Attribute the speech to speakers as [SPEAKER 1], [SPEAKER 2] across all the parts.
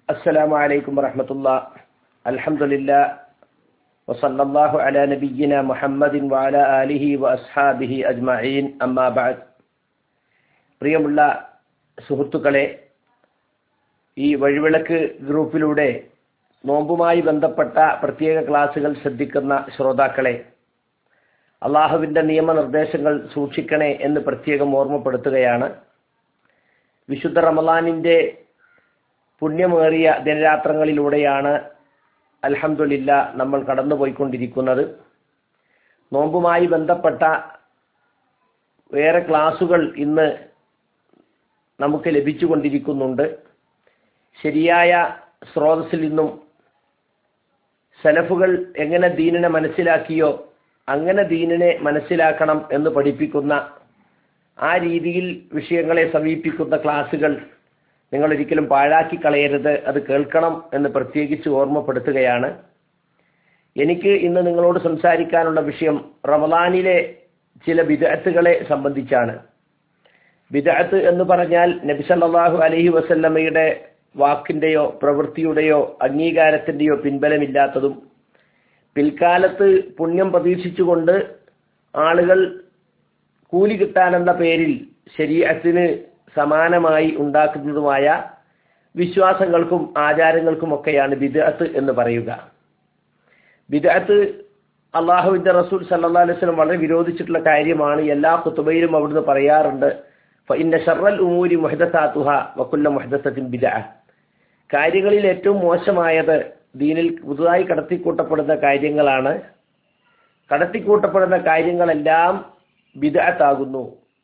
[SPEAKER 1] السلام عليكم ورحمة الله الحمد لله وصلى الله على نبينا محمد وعلى آله وأصحابه أجمعين أما بعد പ്രിയമുള്ള സുഹൃത്തുക്കളെ ഈ വഴിവിളക്ക് ഗ്രൂപ്പിലൂടെ നോമ്പുമായി ബന്ധപ്പെട്ട പ്രത്യേക ക്ലാസുകൾ ശ്രദ്ധിക്കുന്ന ശ്രോതാക്കളെ അള്ളാഹുവിൻ്റെ നിയമനിർദ്ദേശങ്ങൾ സൂക്ഷിക്കണേ എന്ന് പ്രത്യേകം ഓർമ്മപ്പെടുത്തുകയാണ് വിശുദ്ധ റമലാനിൻ്റെ പുണ്യമേറിയ ദിനരാത്രങ്ങളിലൂടെയാണ് അൽഹംദുലില്ല നമ്മൾ കടന്നുപോയിക്കൊണ്ടിരിക്കുന്നത് നോമ്പുമായി ബന്ധപ്പെട്ട വേറെ ക്ലാസുകൾ ഇന്ന് നമുക്ക് ലഭിച്ചുകൊണ്ടിരിക്കുന്നുണ്ട് ശരിയായ സ്രോതസ്സിൽ നിന്നും സലഫുകൾ എങ്ങനെ ദീനിനെ മനസ്സിലാക്കിയോ അങ്ങനെ ദീനിനെ മനസ്സിലാക്കണം എന്ന് പഠിപ്പിക്കുന്ന ആ രീതിയിൽ വിഷയങ്ങളെ സമീപിക്കുന്ന ക്ലാസുകൾ നിങ്ങൾ ഒരിക്കലും പാഴാക്കി കളയരുത് അത് കേൾക്കണം എന്ന് പ്രത്യേകിച്ച് ഓർമ്മപ്പെടുത്തുകയാണ് എനിക്ക് ഇന്ന് നിങ്ങളോട് സംസാരിക്കാനുള്ള വിഷയം റമദാനിലെ ചില വിദഗ്ധകളെ സംബന്ധിച്ചാണ് വിദഗ്ധ് എന്ന് പറഞ്ഞാൽ നബി സല്ലല്ലാഹു അലൈഹി വസല്ലമയുടെ വാക്കിന്റെയോ പ്രവൃത്തിയുടെയോ അംഗീകാരത്തിന്റെയോ പിൻബലമില്ലാത്തതും പിൽക്കാലത്ത് പുണ്യം പ്രതീക്ഷിച്ചുകൊണ്ട് ആളുകൾ കൂലി കിട്ടാനെന്ന പേരിൽ ശരീരത്തിന് സമാനമായി ഉണ്ടാക്കുന്നതുമായ വിശ്വാസങ്ങൾക്കും ആചാരങ്ങൾക്കുമൊക്കെയാണ് ബിദഅത്ത് എന്ന് പറയുക ബിദഅത്ത് അള്ളാഹുവിന്റെ റസൂൽ സല്ലാ അലൈഹി സ്വലം വളരെ വിരോധിച്ചിട്ടുള്ള കാര്യമാണ് എല്ലാ കുത്തുബയിലും അവിടുന്ന് പറയാറുണ്ട് ഇന്ന ഷർറൽ ഉമൂരി മുഹദസാത്തുഹ വക്കുല്ല മുഹദസത്തിൻ ബിദ കാര്യങ്ങളിൽ ഏറ്റവും മോശമായത് ദീനിൽ പുതുതായി കടത്തിക്കൂട്ടപ്പെടുന്ന കാര്യങ്ങളാണ് കടത്തിക്കൂട്ടപ്പെടുന്ന കാര്യങ്ങളെല്ലാം ബിദഅത്താകുന്നു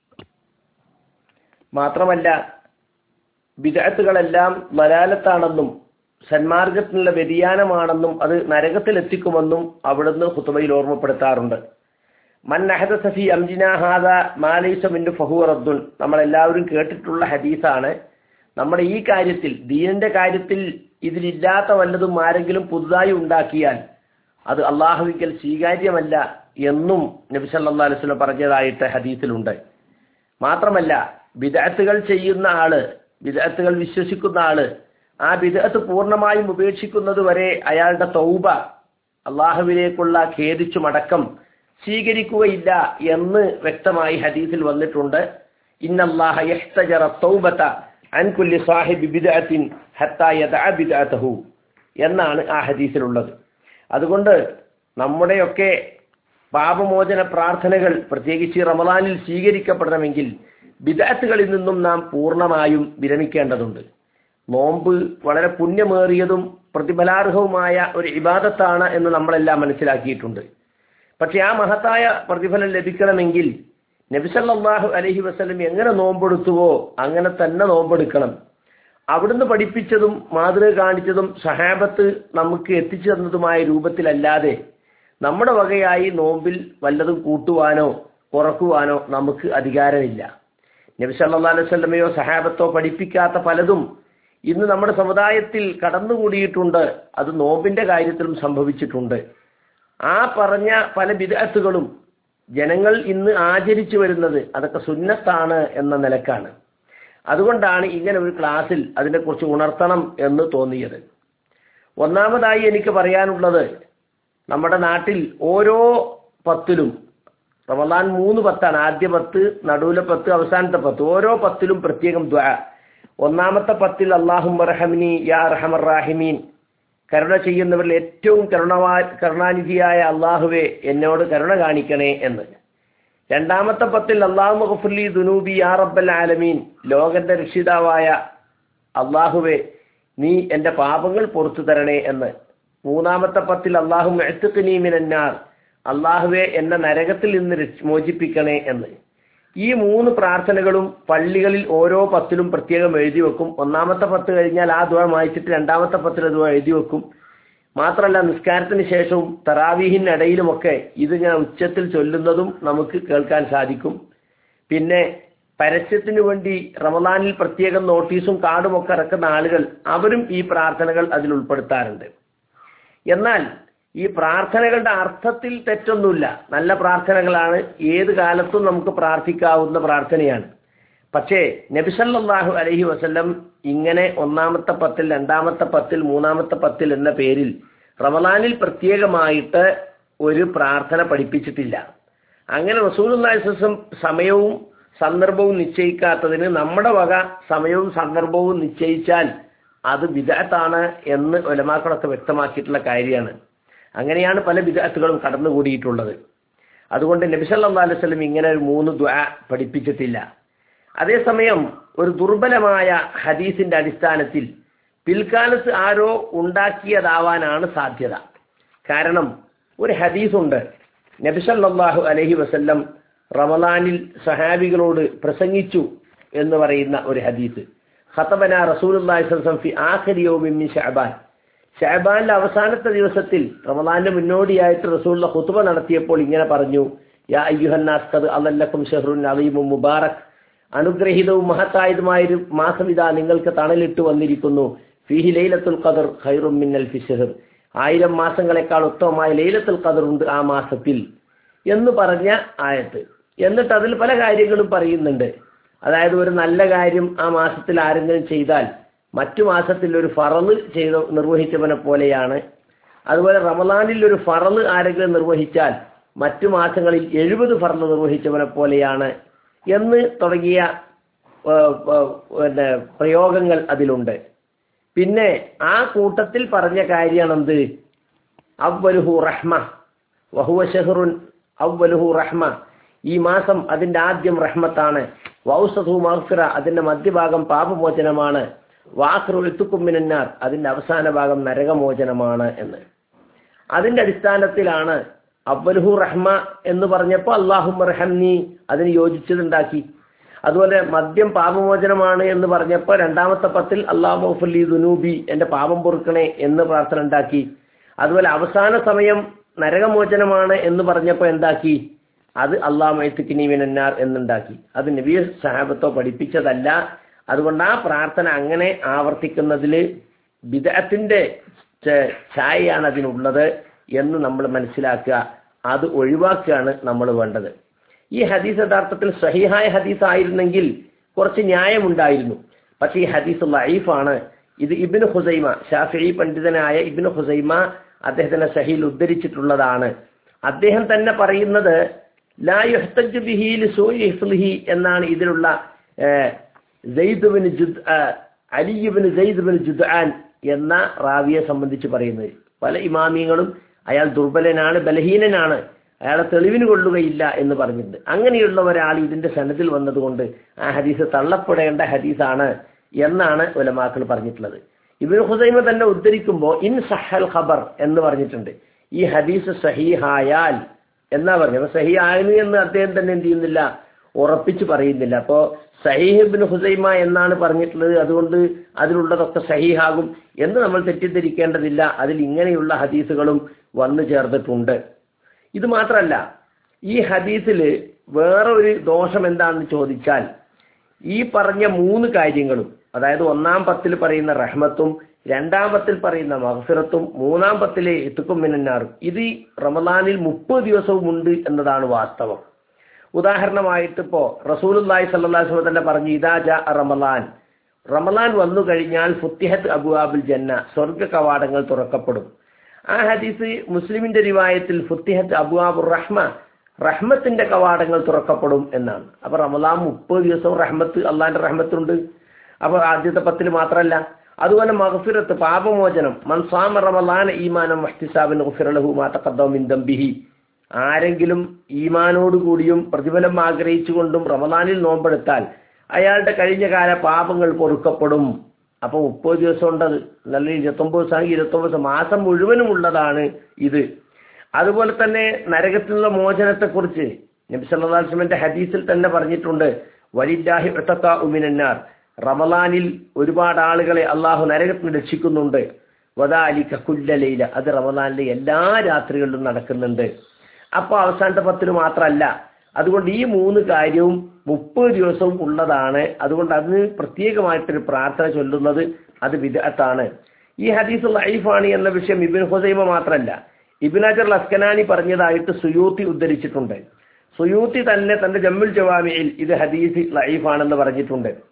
[SPEAKER 1] മാത്രമല്ല ബിദഅത്തുകളെല്ലാം മലാലത്താണെന്നും സന്മാർഗത്തിനുള്ള വ്യതിയാനമാണെന്നും അത് നരകത്തിലെത്തിക്കുമെന്നും അവിടുന്ന് ഹുത്തുബയിൽ ഓർമ്മപ്പെടുത്താറുണ്ട് മൻ അഹദസഫി അംജിന ഹാദ മാലൈസമിന്റെ ഫഹുറദ്ദുൻ നമ്മളെല്ലാവരും കേട്ടിട്ടുള്ള ഹദീസാണ് നമ്മുടെ ഈ കാര്യത്തിൽ ദീനിന്റെ കാര്യത്തിൽ ഇതിലില്ലാത്ത വല്ലതും ആരെങ്കിലും പുതുതായി ഉണ്ടാക്കിയാൽ അത് അള്ളാഹുവിക്കൽ സ്വീകാര്യമല്ല എന്നും നബി സല്ലാ അലൈഹി സ്വലം പറഞ്ഞതായിട്ട് ഹദീസിലുണ്ട് മാത്രമല്ല വിദഗ്ധകൾ ചെയ്യുന്ന ആള് വിദഗ്ധകൾ വിശ്വസിക്കുന്ന ആള് ആ വിദഗ്ധ പൂർണ്ണമായും ഉപേക്ഷിക്കുന്നത് വരെ അയാളുടെ തൗബ അള്ളാഹുവിലേക്കുള്ള ഖേദിച്ചു മടക്കം സ്വീകരിക്കുകയില്ല എന്ന് വ്യക്തമായി ഹദീസിൽ വന്നിട്ടുണ്ട് ഇന്നല്ലാഹ യഹ്തജറ തൗബത അൻ കുല്ലി സാഹിബി ബിദ്അത്തിൻ ഹത്താ യദഅ ബിദ്അതഹു എന്നാണ് ആ ഹദീസിലുള്ളത് അതുകൊണ്ട് നമ്മുടെയൊക്കെ പാപമോചന പ്രാർത്ഥനകൾ പ്രത്യേകിച്ച് റമദാനിൽ സ്വീകരിക്കപ്പെടണമെങ്കിൽ ബിദഅത്തുകളിൽ നിന്നും നാം പൂർണ്ണമായും വിരമിക്കേണ്ടതുണ്ട് നോമ്പ് വളരെ പുണ്യമേറിയതും പ്രതിഫലാർഹവുമായ ഒരു ഇബാദത്താണ് എന്ന് നമ്മളെല്ലാം മനസ്സിലാക്കിയിട്ടുണ്ട് പക്ഷെ ആ മഹത്തായ പ്രതിഫലം ലഭിക്കണമെങ്കിൽ നബിസല്ലാഹു അലഹി വസ്ലം എങ്ങനെ നോമ്പെടുത്തുവോ അങ്ങനെ തന്നെ നോമ്പെടുക്കണം അവിടുന്ന് പഠിപ്പിച്ചതും മാതൃക കാണിച്ചതും സഹാബത്ത് നമുക്ക് എത്തിച്ചു തന്നതുമായ രൂപത്തിലല്ലാതെ നമ്മുടെ വകയായി നോമ്പിൽ വല്ലതും കൂട്ടുവാനോ കുറക്കുവാനോ നമുക്ക് അധികാരമില്ല നബി സല്ലാ അലൈഹി സ്വലമയോ സഹാബത്തോ പഠിപ്പിക്കാത്ത പലതും ഇന്ന് നമ്മുടെ സമുദായത്തിൽ കടന്നുകൂടിയിട്ടുണ്ട് അത് നോമ്പിന്റെ കാര്യത്തിലും സംഭവിച്ചിട്ടുണ്ട് ആ പറഞ്ഞ പല വിദഗ്ധകളും ജനങ്ങൾ ഇന്ന് ആചരിച്ചു വരുന്നത് അതൊക്കെ സുന്നത്താണ് എന്ന നിലക്കാണ് അതുകൊണ്ടാണ് ഇങ്ങനെ ഒരു ക്ലാസ്സിൽ അതിനെക്കുറിച്ച് ഉണർത്തണം എന്ന് തോന്നിയത് ഒന്നാമതായി എനിക്ക് പറയാനുള്ളത് നമ്മുടെ നാട്ടിൽ ഓരോ പത്തിലും റമദാൻ മൂന്ന് പത്താണ് ആദ്യ പത്ത് നടുവിലെ പത്ത് അവസാനത്തെ പത്ത് ഓരോ പത്തിലും പ്രത്യേകം ദ്വാ ഒന്നാമത്തെ പത്തിൽ അള്ളാഹും റഹമിനി യാ റഹമറാഹിമീൻ കരുണ ചെയ്യുന്നവരിൽ ഏറ്റവും കരുണവാ കരുണാനിധിയായ അള്ളാഹുവെ എന്നോട് കരുണ കാണിക്കണേ എന്ന് രണ്ടാമത്തെ പത്തിൽ അള്ളാഹു മഹഫുല്ലി ദുനൂബി യാ റബ്ബൽ ആലമീൻ ലോകന്റെ രക്ഷിതാവായ അള്ളാഹുവെ നീ എൻ്റെ പാപങ്ങൾ പുറത്തു തരണേ എന്ന് മൂന്നാമത്തെ പത്തിൽ അള്ളാഹു മെഴുത്തുക്കനീമിനാർ അള്ളാഹുവെ എന്നെ നരകത്തിൽ നിന്ന് മോചിപ്പിക്കണേ എന്ന് ഈ മൂന്ന് പ്രാർത്ഥനകളും പള്ളികളിൽ ഓരോ പത്തിലും പ്രത്യേകം എഴുതി വെക്കും ഒന്നാമത്തെ പത്ത് കഴിഞ്ഞാൽ ആ ദുവ വായിച്ചിട്ട് രണ്ടാമത്തെ പത്തിൽ ദുവ എഴുതി വെക്കും മാത്രമല്ല നിസ്കാരത്തിന് ശേഷവും തറാവീഹിനിടയിലുമൊക്കെ ഇത് ഞാൻ ഉച്ചത്തിൽ ചൊല്ലുന്നതും നമുക്ക് കേൾക്കാൻ സാധിക്കും പിന്നെ പരസ്യത്തിനു വേണ്ടി റമദാനിൽ പ്രത്യേകം നോട്ടീസും കാർഡും ഒക്കെ ഇറക്കുന്ന ആളുകൾ അവരും ഈ പ്രാർത്ഥനകൾ അതിൽ ഉൾപ്പെടുത്താറുണ്ട് എന്നാൽ ഈ പ്രാർത്ഥനകളുടെ അർത്ഥത്തിൽ തെറ്റൊന്നുമില്ല നല്ല പ്രാർത്ഥനകളാണ് ഏത് കാലത്തും നമുക്ക് പ്രാർത്ഥിക്കാവുന്ന പ്രാർത്ഥനയാണ് പക്ഷേ നബിസല്ലാഹു അലഹി വസല്ലം ഇങ്ങനെ ഒന്നാമത്തെ പത്തിൽ രണ്ടാമത്തെ പത്തിൽ മൂന്നാമത്തെ പത്തിൽ എന്ന പേരിൽ റമദാനിൽ പ്രത്യേകമായിട്ട് ഒരു പ്രാർത്ഥന പഠിപ്പിച്ചിട്ടില്ല അങ്ങനെ റസൂലുല്ലാസം സമയവും സന്ദർഭവും നിശ്ചയിക്കാത്തതിന് നമ്മുടെ വക സമയവും സന്ദർഭവും നിശ്ചയിച്ചാൽ അത് വിദഗ്ധാണ് എന്ന് ഒലമാക്കളൊക്കെ വ്യക്തമാക്കിയിട്ടുള്ള കാര്യമാണ് അങ്ങനെയാണ് പല വിദഗ്ധകളും കടന്നുകൂടിയിട്ടുള്ളത് അതുകൊണ്ട് നബിസല്ലാ അലൈഹി സ്വലം ഇങ്ങനെ ഒരു മൂന്ന് ദ്വാ പഠിപ്പിച്ചിട്ടില്ല അതേസമയം ഒരു ദുർബലമായ ഹദീസിന്റെ അടിസ്ഥാനത്തിൽ പിൽക്കാലത്ത് ആരോ ഉണ്ടാക്കിയതാവാനാണ് സാധ്യത കാരണം ഒരു ഹദീസുണ്ട് നബിസല്ലാഹു അലഹി വസല്ലം റമദാനിൽ സഹാബികളോട് പ്രസംഗിച്ചു എന്ന് പറയുന്ന ഒരു ഹദീസ് ഖത്തബന റസൂലുല്ലാഹി ഫി ആഖിരി യൗമിൻ മിൻ ശഅബാൻ ഷഹബാനിലെ അവസാനത്തെ ദിവസത്തിൽ റമദാന്റെ മുന്നോടിയായിട്ട് റസൂലുള്ള ഖുതുബ നടത്തിയപ്പോൾ ഇങ്ങനെ പറഞ്ഞു യാ അയ്യുഹന്നാസ് ഖദ് അലല്ലക്കും ഷഹ്റുൻ അലീമും മുബാറക് അനുഗ്രഹീതവും മഹത്തായതുമായൊരു മാസം ഇതാ നിങ്ങൾക്ക് തണലിട്ട് വന്നിരിക്കുന്നു ഫീഹി ലൈലത്തുൽ ഖദർ ഖൈറും മിന്നൽ ഫിഷഹർ ആയിരം മാസങ്ങളെക്കാൾ ഉത്തമമായ ലൈലത്തുൽ ഖദർ ഉണ്ട് ആ മാസത്തിൽ എന്ന് പറഞ്ഞ ആയത്ത് എന്നിട്ട് അതിൽ പല കാര്യങ്ങളും പറയുന്നുണ്ട് അതായത് ഒരു നല്ല കാര്യം ആ മാസത്തിൽ ആരെങ്കിലും ചെയ്താൽ മറ്റു മാസത്തിൽ ഒരു ഫറല് ചെയ്ത് നിർവഹിച്ചവനെ പോലെയാണ് അതുപോലെ റമദാനിൽ ഒരു ഫറല് ആരെങ്കിലും നിർവഹിച്ചാൽ മറ്റു മാസങ്ങളിൽ എഴുപത് ഫറല് നിർവഹിച്ചവനെ പോലെയാണ് എന്ന് തുടങ്ങിയ പിന്നെ പ്രയോഗങ്ങൾ അതിലുണ്ട് പിന്നെ ആ കൂട്ടത്തിൽ പറഞ്ഞ കാര്യമാണെന്ത് അവലുഹു റഹ്മ വഹുവ ഷെഹറുൻ അവലുഹു റഹ്മ ഈ മാസം അതിന്റെ ആദ്യം റഹ്മത്താണ് വൗസഹു മഹ്ഫിറ അതിന്റെ മധ്യഭാഗം പാപമോചനമാണ് വാഖറു എത്തുക്കുമ്മിനാർ അതിന്റെ അവസാന ഭാഗം നരകമോചനമാണ് എന്ന് അതിന്റെ അടിസ്ഥാനത്തിലാണ് അവൽഹു റഹ്മ എന്ന് പറഞ്ഞപ്പോൾ അള്ളാഹു റഹംനി അതിന് യോജിച്ചതുണ്ടാക്കി അതുപോലെ മദ്യം പാപമോചനമാണ് എന്ന് പറഞ്ഞപ്പോൾ രണ്ടാമത്തെ പത്തിൽ അള്ളാഹുഫലി ദുനൂബി എന്റെ പാപം പൊറുക്കണേ എന്ന് പ്രാർത്ഥന ഉണ്ടാക്കി അതുപോലെ അവസാന സമയം നരകമോചനമാണ് എന്ന് പറഞ്ഞപ്പോൾ എന്താക്കി അത് അള്ളാഹ് എന്നുണ്ടാക്കി അത് നബി സഹാബത്തോ പഠിപ്പിച്ചതല്ല അതുകൊണ്ട് ആ പ്രാർത്ഥന അങ്ങനെ ആവർത്തിക്കുന്നതിൽ ബിദഅത്തിന്റെ ഛായയാണ് അതിനുള്ളത് എന്ന് നമ്മൾ മനസ്സിലാക്കുക അത് ഒഴിവാക്കുകയാണ് നമ്മൾ വേണ്ടത് ഈ ഹദീസ് യഥാർത്ഥത്തിൽ സഹിഹായ ഹദീസ് ആയിരുന്നെങ്കിൽ കുറച്ച് ന്യായമുണ്ടായിരുന്നു പക്ഷേ ഈ ഹദീസ് ലൈഫാണ് ഇത് ഇബിന് ഹുസൈമ ഷാഫി പണ്ഡിതനായ ഇബിന് ഹുസൈമ അദ്ദേഹത്തിന്റെ സഹിയിൽ ഉദ്ധരിച്ചിട്ടുള്ളതാണ് അദ്ദേഹം തന്നെ പറയുന്നത് ലാ യുഹ്തജ് ബിഹി ലിസൂഇ ഹിഫ്ലിഹി എന്നാണ് ഇതിലുള്ള അലിബിന് ജയ്ദ്ബിൻ ജുദ്ആൻ എന്ന റാവിയെ സംബന്ധിച്ച് പറയുന്നത് പല ഇമാമിയങ്ങളും അയാൾ ദുർബലനാണ് ബലഹീനനാണ് അയാളെ തെളിവിന് കൊള്ളുകയില്ല എന്ന് പറഞ്ഞിട്ടുണ്ട് അങ്ങനെയുള്ള ഒരാൾ ഇതിന്റെ സനത്തിൽ വന്നതുകൊണ്ട് ആ ഹദീസ് തള്ളപ്പെടേണ്ട ഹദീസാണ് എന്നാണ് ഉലമാക്കൾ പറഞ്ഞിട്ടുള്ളത് ഇബിൻ ഹുസൈമ തന്നെ ഉദ്ധരിക്കുമ്പോൾ ഇൻ സഹൽ ഖബർ എന്ന് പറഞ്ഞിട്ടുണ്ട് ഈ ഹദീസ് സഹീഹായാൽ എന്നാ പറഞ്ഞു അപ്പൊ സഹി ആയിരുന്നു എന്ന് അദ്ദേഹം തന്നെ എന്ത് ചെയ്യുന്നില്ല ഉറപ്പിച്ച് പറയുന്നില്ല അപ്പോ സഹീഹിബിൻ ഹുസൈമ എന്നാണ് പറഞ്ഞിട്ടുള്ളത് അതുകൊണ്ട് അതിലുള്ളതൊക്കെ സഹീഹാകും എന്ന് നമ്മൾ തെറ്റിദ്ധരിക്കേണ്ടതില്ല അതിൽ ഇങ്ങനെയുള്ള ഹദീസുകളും വന്നു ചേർന്നിട്ടുണ്ട് ഇത് മാത്രമല്ല ഈ ഹദീസിൽ വേറെ ഒരു ദോഷം എന്താണെന്ന് ചോദിച്ചാൽ ഈ പറഞ്ഞ മൂന്ന് കാര്യങ്ങളും അതായത് ഒന്നാം പത്തിൽ പറയുന്ന റഹ്മത്തും രണ്ടാം പത്തിൽ പറയുന്ന മഹഫിറത്തും മൂന്നാം പത്തിലെ എത്തുക്കും മിനന്നാറും ഇത് റമദാനിൽ മുപ്പത് ദിവസവും ഉണ്ട് എന്നതാണ് വാസ്തവം ഉദാഹരണമായിട്ട് ഇപ്പോ റസൂലുല്ലായി സല്ലാഹു തന്നെ പറഞ്ഞു ഇതാ ജാ റമലാൻ റമലാൻ വന്നു കഴിഞ്ഞാൽ ഫുത്തിഹത്ത് അബുആബുൽ ജന്ന സ്വർഗ കവാടങ്ങൾ തുറക്കപ്പെടും ആ ഹദീസ് മുസ്ലിമിന്റെ റിവായത്തിൽ ഫുത്തിഹത്ത് അബുആബുർ റഹ്മ റഹ്മത്തിന്റെ കവാടങ്ങൾ തുറക്കപ്പെടും എന്നാണ് അപ്പൊ റമലാൻ മുപ്പത് ദിവസവും റഹ്മത്ത് അള്ളാന്റെ റഹ്മത്തുണ്ട് അപ്പൊ ആദ്യത്തെ പത്തിൽ മാത്രമല്ല അതുപോലെ മഹഫിറത്ത് പാപമോചനം മൻസാമ റമലാൻ ഈമാനം മഹ്തിസാബിൻ ഗുഫിറലഹു മാ തഖദ്ദമ മിൻ ദംബിഹി ആരെങ്കിലും ഈമാനോടുകൂടിയും പ്രതിഫലം ആഗ്രഹിച്ചുകൊണ്ടും റമദാനിൽ നോമ്പെടുത്താൽ അയാളുടെ കഴിഞ്ഞ കാല പാപങ്ങൾ പൊറുക്കപ്പെടും അപ്പൊ മുപ്പത് ദിവസം ഉണ്ടത് നല്ല ഇരുപത്തൊമ്പത് ദിവസം ഇരുപത്തൊമ്പത് ദിവസം മാസം മുഴുവനും ഉള്ളതാണ് ഇത് അതുപോലെ തന്നെ നരകത്തിലുള്ള മോചനത്തെക്കുറിച്ച് നബി സല്ലാസ്ലമിന്റെ ഹദീസിൽ തന്നെ പറഞ്ഞിട്ടുണ്ട് വലില്ലാഹി ഉമിനന്നാർ റമലാനിൽ ഒരുപാട് ആളുകളെ അള്ളാഹു നരകത്തിന് രക്ഷിക്കുന്നുണ്ട് വദാലിക്ക കുല്ലലയില അത് റമലാനിലെ എല്ലാ രാത്രികളിലും നടക്കുന്നുണ്ട് അപ്പോൾ അവസാനത്തെ പത്തിന് മാത്രമല്ല അതുകൊണ്ട് ഈ മൂന്ന് കാര്യവും മുപ്പത് ദിവസവും ഉള്ളതാണ് അതുകൊണ്ട് അതിന് പ്രത്യേകമായിട്ടൊരു പ്രാർത്ഥന ചൊല്ലുന്നത് അത് വിദഗ്ധാണ് ഈ ഹദീസ് ലൈഫാണ് എന്ന വിഷയം ഇബിൻ ഹുസൈമ മാത്രമല്ല ഇബിൻ അജർ ലസ്കനാനി പറഞ്ഞതായിട്ട് സുയൂത്തി ഉദ്ധരിച്ചിട്ടുണ്ട് സുയൂത്തി തന്നെ തന്റെ ജമ്മുൽ ജവാമിയിൽ ഇത് ഹദീസ് ലൈഫാണെന്ന് പറഞ്ഞിട്ടുണ്ട്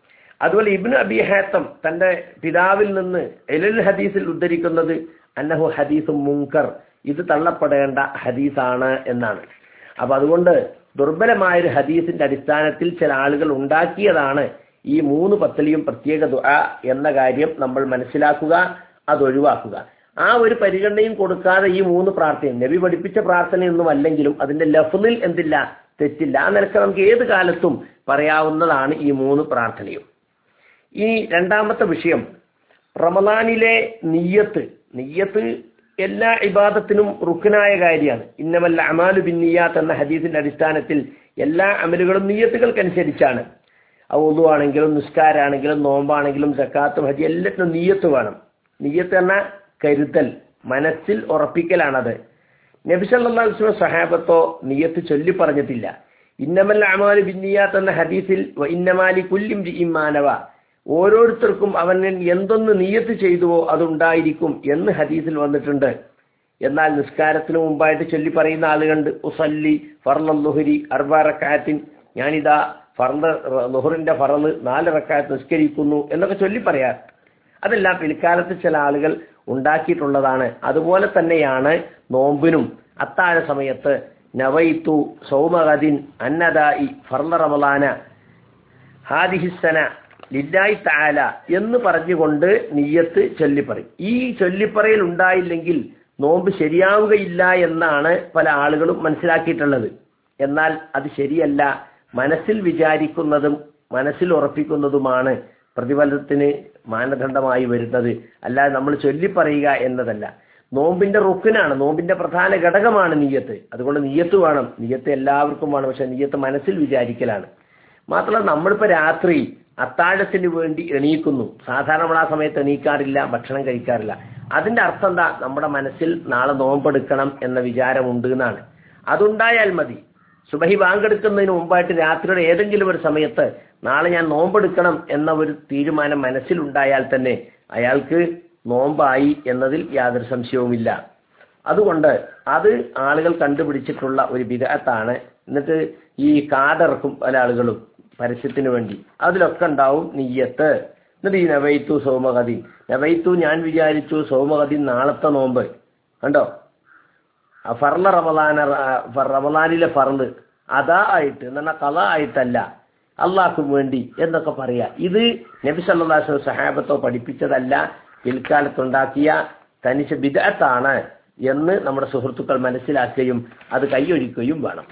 [SPEAKER 1] അതുപോലെ ഇബ്നു അബി ഹാത്തം തന്റെ പിതാവിൽ നിന്ന് എലൽ ഹദീസിൽ ഉദ്ധരിക്കുന്നത് അന്നഹു ഹദീസും മുങ്കർ ഇത് തള്ളപ്പെടേണ്ട ഹദീസാണ് എന്നാണ് അപ്പൊ അതുകൊണ്ട് ദുർബലമായ ഒരു ഹദീസിന്റെ അടിസ്ഥാനത്തിൽ ചില ആളുകൾ ഉണ്ടാക്കിയതാണ് ഈ മൂന്ന് പത്തലിയും പ്രത്യേക ദുആ എന്ന കാര്യം നമ്മൾ മനസ്സിലാക്കുക അത് ഒഴിവാക്കുക ആ ഒരു പരിഗണനയും കൊടുക്കാതെ ഈ മൂന്ന് പ്രാർത്ഥനയും നബി പഠിപ്പിച്ച പ്രാർത്ഥനയൊന്നും അല്ലെങ്കിലും അതിന്റെ ലഫ്ലിൽ എന്തില്ല തെറ്റില്ല ആ നിലക്ക് നമുക്ക് ഏത് കാലത്തും പറയാവുന്നതാണ് ഈ മൂന്ന് പ്രാർത്ഥനയും ഇനി രണ്ടാമത്തെ വിഷയം റമദാനിലെ നീയത്ത് നീയത്ത് എല്ലാ ഇബാദത്തിനും റുക്കനായ കാര്യമാണ് ഇന്നമല്ല അമാലു ബിന്നിയാത്ത് എന്ന ഹദീസിന്റെ അടിസ്ഥാനത്തിൽ എല്ലാ അമലുകളും നീയത്തുകൾക്കനുസരിച്ചാണ് ഔദു ആണെങ്കിലും നിസ്കാരാണെങ്കിലും നോമ്പാണെങ്കിലും സക്കാത്തും ഹജി എല്ലാത്തിനും നീയത്ത് വേണം നീയത്ത് എന്ന കരുതൽ മനസ്സിൽ ഉറപ്പിക്കലാണത് നബി സല്ലല്ലാഹു അലൈഹി വസല്ലം സഹാബത്തോ നിയത്ത് ചൊല്ലി പറഞ്ഞിട്ടില്ല ഇന്നമൽ അമാലു ബിന്നിയാത്ത് എന്ന ഹദീസിൽ വ ഇന്നമാലി കുല്ലിം മാനവ ഓരോരുത്തർക്കും അവൻ എന്തൊന്ന് നിയത്ത് ചെയ്തുവോ അതുണ്ടായിരിക്കും എന്ന് ഹദീസിൽ വന്നിട്ടുണ്ട് എന്നാൽ നിസ്കാരത്തിന് മുമ്പായിട്ട് ചൊല്ലി പറയുന്ന ആളുകളുണ്ട് ഉസല്ലി ഫർല ലുഹരി അർബ റക്കാത്തിൻ ഞാനിതാ ഫർദ് ലുഹറിന്റെ ഫറല് നാല് റക്കാത്ത് നിസ്കരിക്കുന്നു എന്നൊക്കെ ചൊല്ലി പറയാം അതെല്ലാം പിൽക്കാലത്ത് ചില ആളുകൾ ഉണ്ടാക്കിയിട്ടുള്ളതാണ് അതുപോലെ തന്നെയാണ് നോമ്പിനും അത്താഴ സമയത്ത് നവൈത്തു സൗമഗദിൻ അന്നദായി ഫർല റമലാന ഹാദിഹിസന ലില്ലായി താല എന്ന് പറഞ്ഞുകൊണ്ട് നീയത്ത് ചൊല്ലിപ്പറയും ഈ ചൊല്ലിപ്പറയിൽ ഉണ്ടായില്ലെങ്കിൽ നോമ്പ് ശരിയാവുകയില്ല എന്നാണ് പല ആളുകളും മനസ്സിലാക്കിയിട്ടുള്ളത് എന്നാൽ അത് ശരിയല്ല മനസ്സിൽ വിചാരിക്കുന്നതും മനസ്സിൽ ഉറപ്പിക്കുന്നതുമാണ് പ്രതിഫലത്തിന് മാനദണ്ഡമായി വരുന്നത് അല്ലാതെ നമ്മൾ ചൊല്ലിപ്പറയുക എന്നതല്ല നോമ്പിന്റെ റുക്കിനാണ് നോമ്പിന്റെ പ്രധാന ഘടകമാണ് നീയത്ത് അതുകൊണ്ട് നീയത്ത് വേണം നീയത്ത് എല്ലാവർക്കും വേണം പക്ഷെ നീയത്ത് മനസ്സിൽ വിചാരിക്കലാണ് മാത്രമല്ല നമ്മളിപ്പോ രാത്രി അത്താഴത്തിന് വേണ്ടി എണീക്കുന്നു സാധാരണ നമ്മൾ ആ സമയത്ത് എണീക്കാറില്ല ഭക്ഷണം കഴിക്കാറില്ല അതിന്റെ അർത്ഥം എന്താ നമ്മുടെ മനസ്സിൽ നാളെ നോമ്പെടുക്കണം എന്ന വിചാരമുണ്ട് എന്നാണ് അതുണ്ടായാൽ മതി സുബഹി ബാങ്കെടുക്കുന്നതിന് മുമ്പായിട്ട് രാത്രിയുടെ ഏതെങ്കിലും ഒരു സമയത്ത് നാളെ ഞാൻ നോമ്പെടുക്കണം എന്ന ഒരു തീരുമാനം മനസ്സിലുണ്ടായാൽ തന്നെ അയാൾക്ക് നോമ്പായി എന്നതിൽ യാതൊരു സംശയവുമില്ല അതുകൊണ്ട് അത് ആളുകൾ കണ്ടുപിടിച്ചിട്ടുള്ള ഒരു വിദഗ്ധാണ് എന്നിട്ട് ഈ കാതിറക്കും പല ആളുകളും പരസ്യത്തിന് വേണ്ടി അതിലൊക്കെ ഉണ്ടാവും നെയ്യത്ത് എന്നിട്ട് ഈ നവൈത്തു സോമഗതി നവൈത്തു ഞാൻ വിചാരിച്ചു സോമഗതി നാളത്തെ നോമ്പ് കണ്ടോ ആ ഫർല റമദാന റമദാനിലെ ഫർള് അതാ ആയിട്ട് എന്നാൽ കഥ ആയിട്ടല്ല അള്ളാഹ്ക്കും വേണ്ടി എന്നൊക്കെ പറയാ ഇത് നബി സല്ലാസ് സഹാബത്തോ പഠിപ്പിച്ചതല്ല പിൽക്കാലത്തുണ്ടാക്കിയ തനിച്ച ബിദത്താണ് എന്ന് നമ്മുടെ സുഹൃത്തുക്കൾ മനസ്സിലാക്കുകയും അത് കൈയൊഴിക്കുകയും വേണം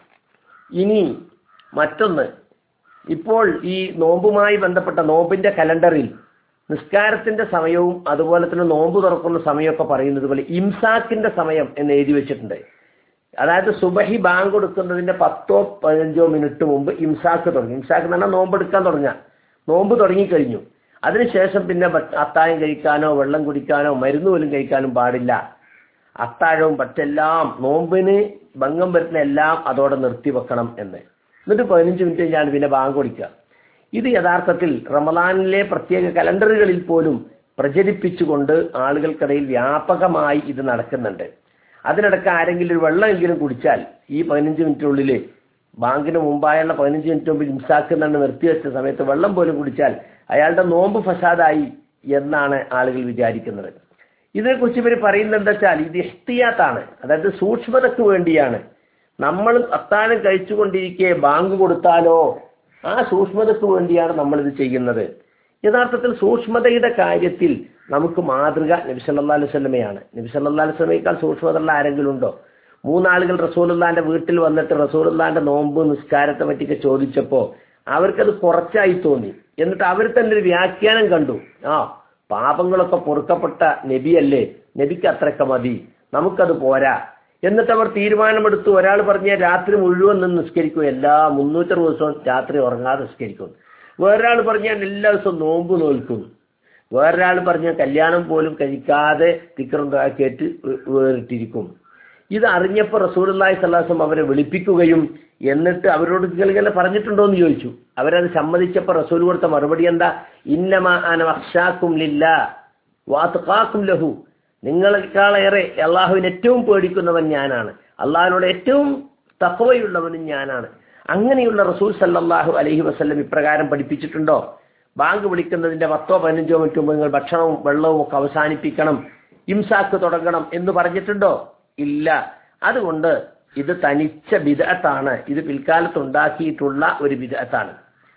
[SPEAKER 1] ഇനി മറ്റൊന്ന് ഇപ്പോൾ ഈ നോമ്പുമായി ബന്ധപ്പെട്ട നോമ്പിന്റെ കലണ്ടറിൽ നിസ്കാരത്തിന്റെ സമയവും അതുപോലെ തന്നെ നോമ്പ് തുറക്കുന്ന സമയമൊക്കെ പറയുന്നത് പോലെ ഇംസാക്കിന്റെ സമയം എന്ന് എഴുതി വെച്ചിട്ടുണ്ട് അതായത് സുബഹി ബാങ്ക് കൊടുക്കുന്നതിന്റെ പത്തോ പതിനഞ്ചോ മിനിറ്റ് മുമ്പ് ഇംസാക്ക് തുടങ്ങി ഇംസാക്ക് എന്ന് പറഞ്ഞാൽ നോമ്പെടുക്കാൻ തുടങ്ങുക നോമ്പ് തുടങ്ങിക്കഴിഞ്ഞു അതിനുശേഷം പിന്നെ അത്താഴം കഴിക്കാനോ വെള്ളം കുടിക്കാനോ മരുന്ന് പോലും കഴിക്കാനും പാടില്ല അത്താഴവും മറ്റെല്ലാം നോമ്പിന് ഭംഗം വരുന്ന എല്ലാം അതോടെ നിർത്തിവെക്കണം എന്ന് എന്നിട്ട് പതിനഞ്ച് മിനിറ്റ് കഴിഞ്ഞാണ് പിന്നെ ബാങ്ക് കൊടുക്കുക ഇത് യഥാർത്ഥത്തിൽ റമദാനിലെ പ്രത്യേക കലണ്ടറുകളിൽ പോലും പ്രചരിപ്പിച്ചുകൊണ്ട് ആളുകൾക്കിടയിൽ വ്യാപകമായി ഇത് നടക്കുന്നുണ്ട് അതിനിടക്ക് ആരെങ്കിലും ഒരു വെള്ളമെങ്കിലും കുടിച്ചാൽ ഈ പതിനഞ്ച് മിനിറ്റിനുള്ളിൽ ബാങ്കിന് മുമ്പായുള്ള പതിനഞ്ച് മിനിറ്റ് മുമ്പ് ഇംസാക്കുന്നുണ്ട് നിർത്തിവെച്ച സമയത്ത് വെള്ളം പോലും കുടിച്ചാൽ അയാളുടെ നോമ്പ് ഫസാദായി എന്നാണ് ആളുകൾ വിചാരിക്കുന്നത് ഇതിനെക്കുറിച്ച് ഇവർ പറയുന്നത് എന്താ വെച്ചാൽ ഇത് ഇഷ്ടിയാത്താണ് അതായത് സൂക്ഷ്മതയ്ക്ക് വേണ്ടിയാണ് നമ്മൾ അത്താഴം കഴിച്ചുകൊണ്ടിരിക്കെ ബാങ്ക് കൊടുത്താലോ ആ സൂക്ഷ്മതയ്ക്ക് വേണ്ടിയാണ് നമ്മൾ ഇത് ചെയ്യുന്നത് യഥാർത്ഥത്തിൽ സൂക്ഷ്മതയുടെ കാര്യത്തിൽ നമുക്ക് മാതൃക നബി സല്ലാ അലൈഹി സ്വലമയാണ് നബി സല്ലാ അലൈഹി സ്വലമയേക്കാൾ സൂക്ഷ്മതയുള്ള ആരെങ്കിലും ഉണ്ടോ മൂന്നാളുകൾ റസൂലുള്ളാന്റെ വീട്ടിൽ വന്നിട്ട് റസൂലുള്ളാന്റെ നോമ്പ് നിസ്കാരത്തെ പറ്റിയൊക്കെ ചോദിച്ചപ്പോ അവർക്കത് കുറച്ചായി തോന്നി എന്നിട്ട് അവർ തന്നെ ഒരു വ്യാഖ്യാനം കണ്ടു ആ പാപങ്ങളൊക്കെ പൊറുക്കപ്പെട്ട നബിയല്ലേ നബിക്ക് അത്രയൊക്കെ മതി നമുക്കത് പോരാ എന്നിട്ട് അവർ തീരുമാനമെടുത്തു ഒരാൾ പറഞ്ഞ രാത്രി മുഴുവൻ നിന്ന് നിസ്കരിക്കും എല്ലാ മുന്നൂറ്ററുപത് ദിവസവും രാത്രി ഉറങ്ങാതെ നിസ്കരിക്കും വേറൊരാൾ പറഞ്ഞാൽ എല്ലാ ദിവസവും നോമ്പ് നോൽക്കും വേറൊരാൾ പറഞ്ഞ കല്യാണം പോലും കഴിക്കാതെ തിക്കറുണ്ടാക്കിയിട്ട് വേറിട്ടിരിക്കും ഇത് അറിഞ്ഞപ്പോൾ റസൂലി സല്ലാസം അവരെ വിളിപ്പിക്കുകയും എന്നിട്ട് അവരോട് ഇങ്ങനെ പറഞ്ഞിട്ടുണ്ടോ എന്ന് ചോദിച്ചു അവരത് സമ്മതിച്ചപ്പോൾ റസൂൽ കൊടുത്ത മറുപടി എന്താ ഇന്നമ അനവക്ഷാക്കും ലില്ല വാത്തുക്കാക്കും ലഹു നിങ്ങളെക്കാളേറെ അള്ളാഹുവിന് ഏറ്റവും പേടിക്കുന്നവൻ ഞാനാണ് അള്ളാഹിനോട് ഏറ്റവും തക്കവയുള്ളവനും ഞാനാണ് അങ്ങനെയുള്ള റസൂൽ സല്ലാഹു അലഹി വസ്ല്ലം ഇപ്രകാരം പഠിപ്പിച്ചിട്ടുണ്ടോ ബാങ്ക് വിളിക്കുന്നതിന്റെ പത്തോ പതിനഞ്ചോ മിനിറ്റ് മുമ്പ് നിങ്ങൾ ഭക്ഷണവും വെള്ളവും ഒക്കെ അവസാനിപ്പിക്കണം ഇംസാക്ക് തുടങ്ങണം എന്ന് പറഞ്ഞിട്ടുണ്ടോ ഇല്ല അതുകൊണ്ട് ഇത് തനിച്ച ബിദഅത്താണ് ഇത് പിൽക്കാലത്ത് ഉണ്ടാക്കിയിട്ടുള്ള ഒരു ബിദഅത്താണ്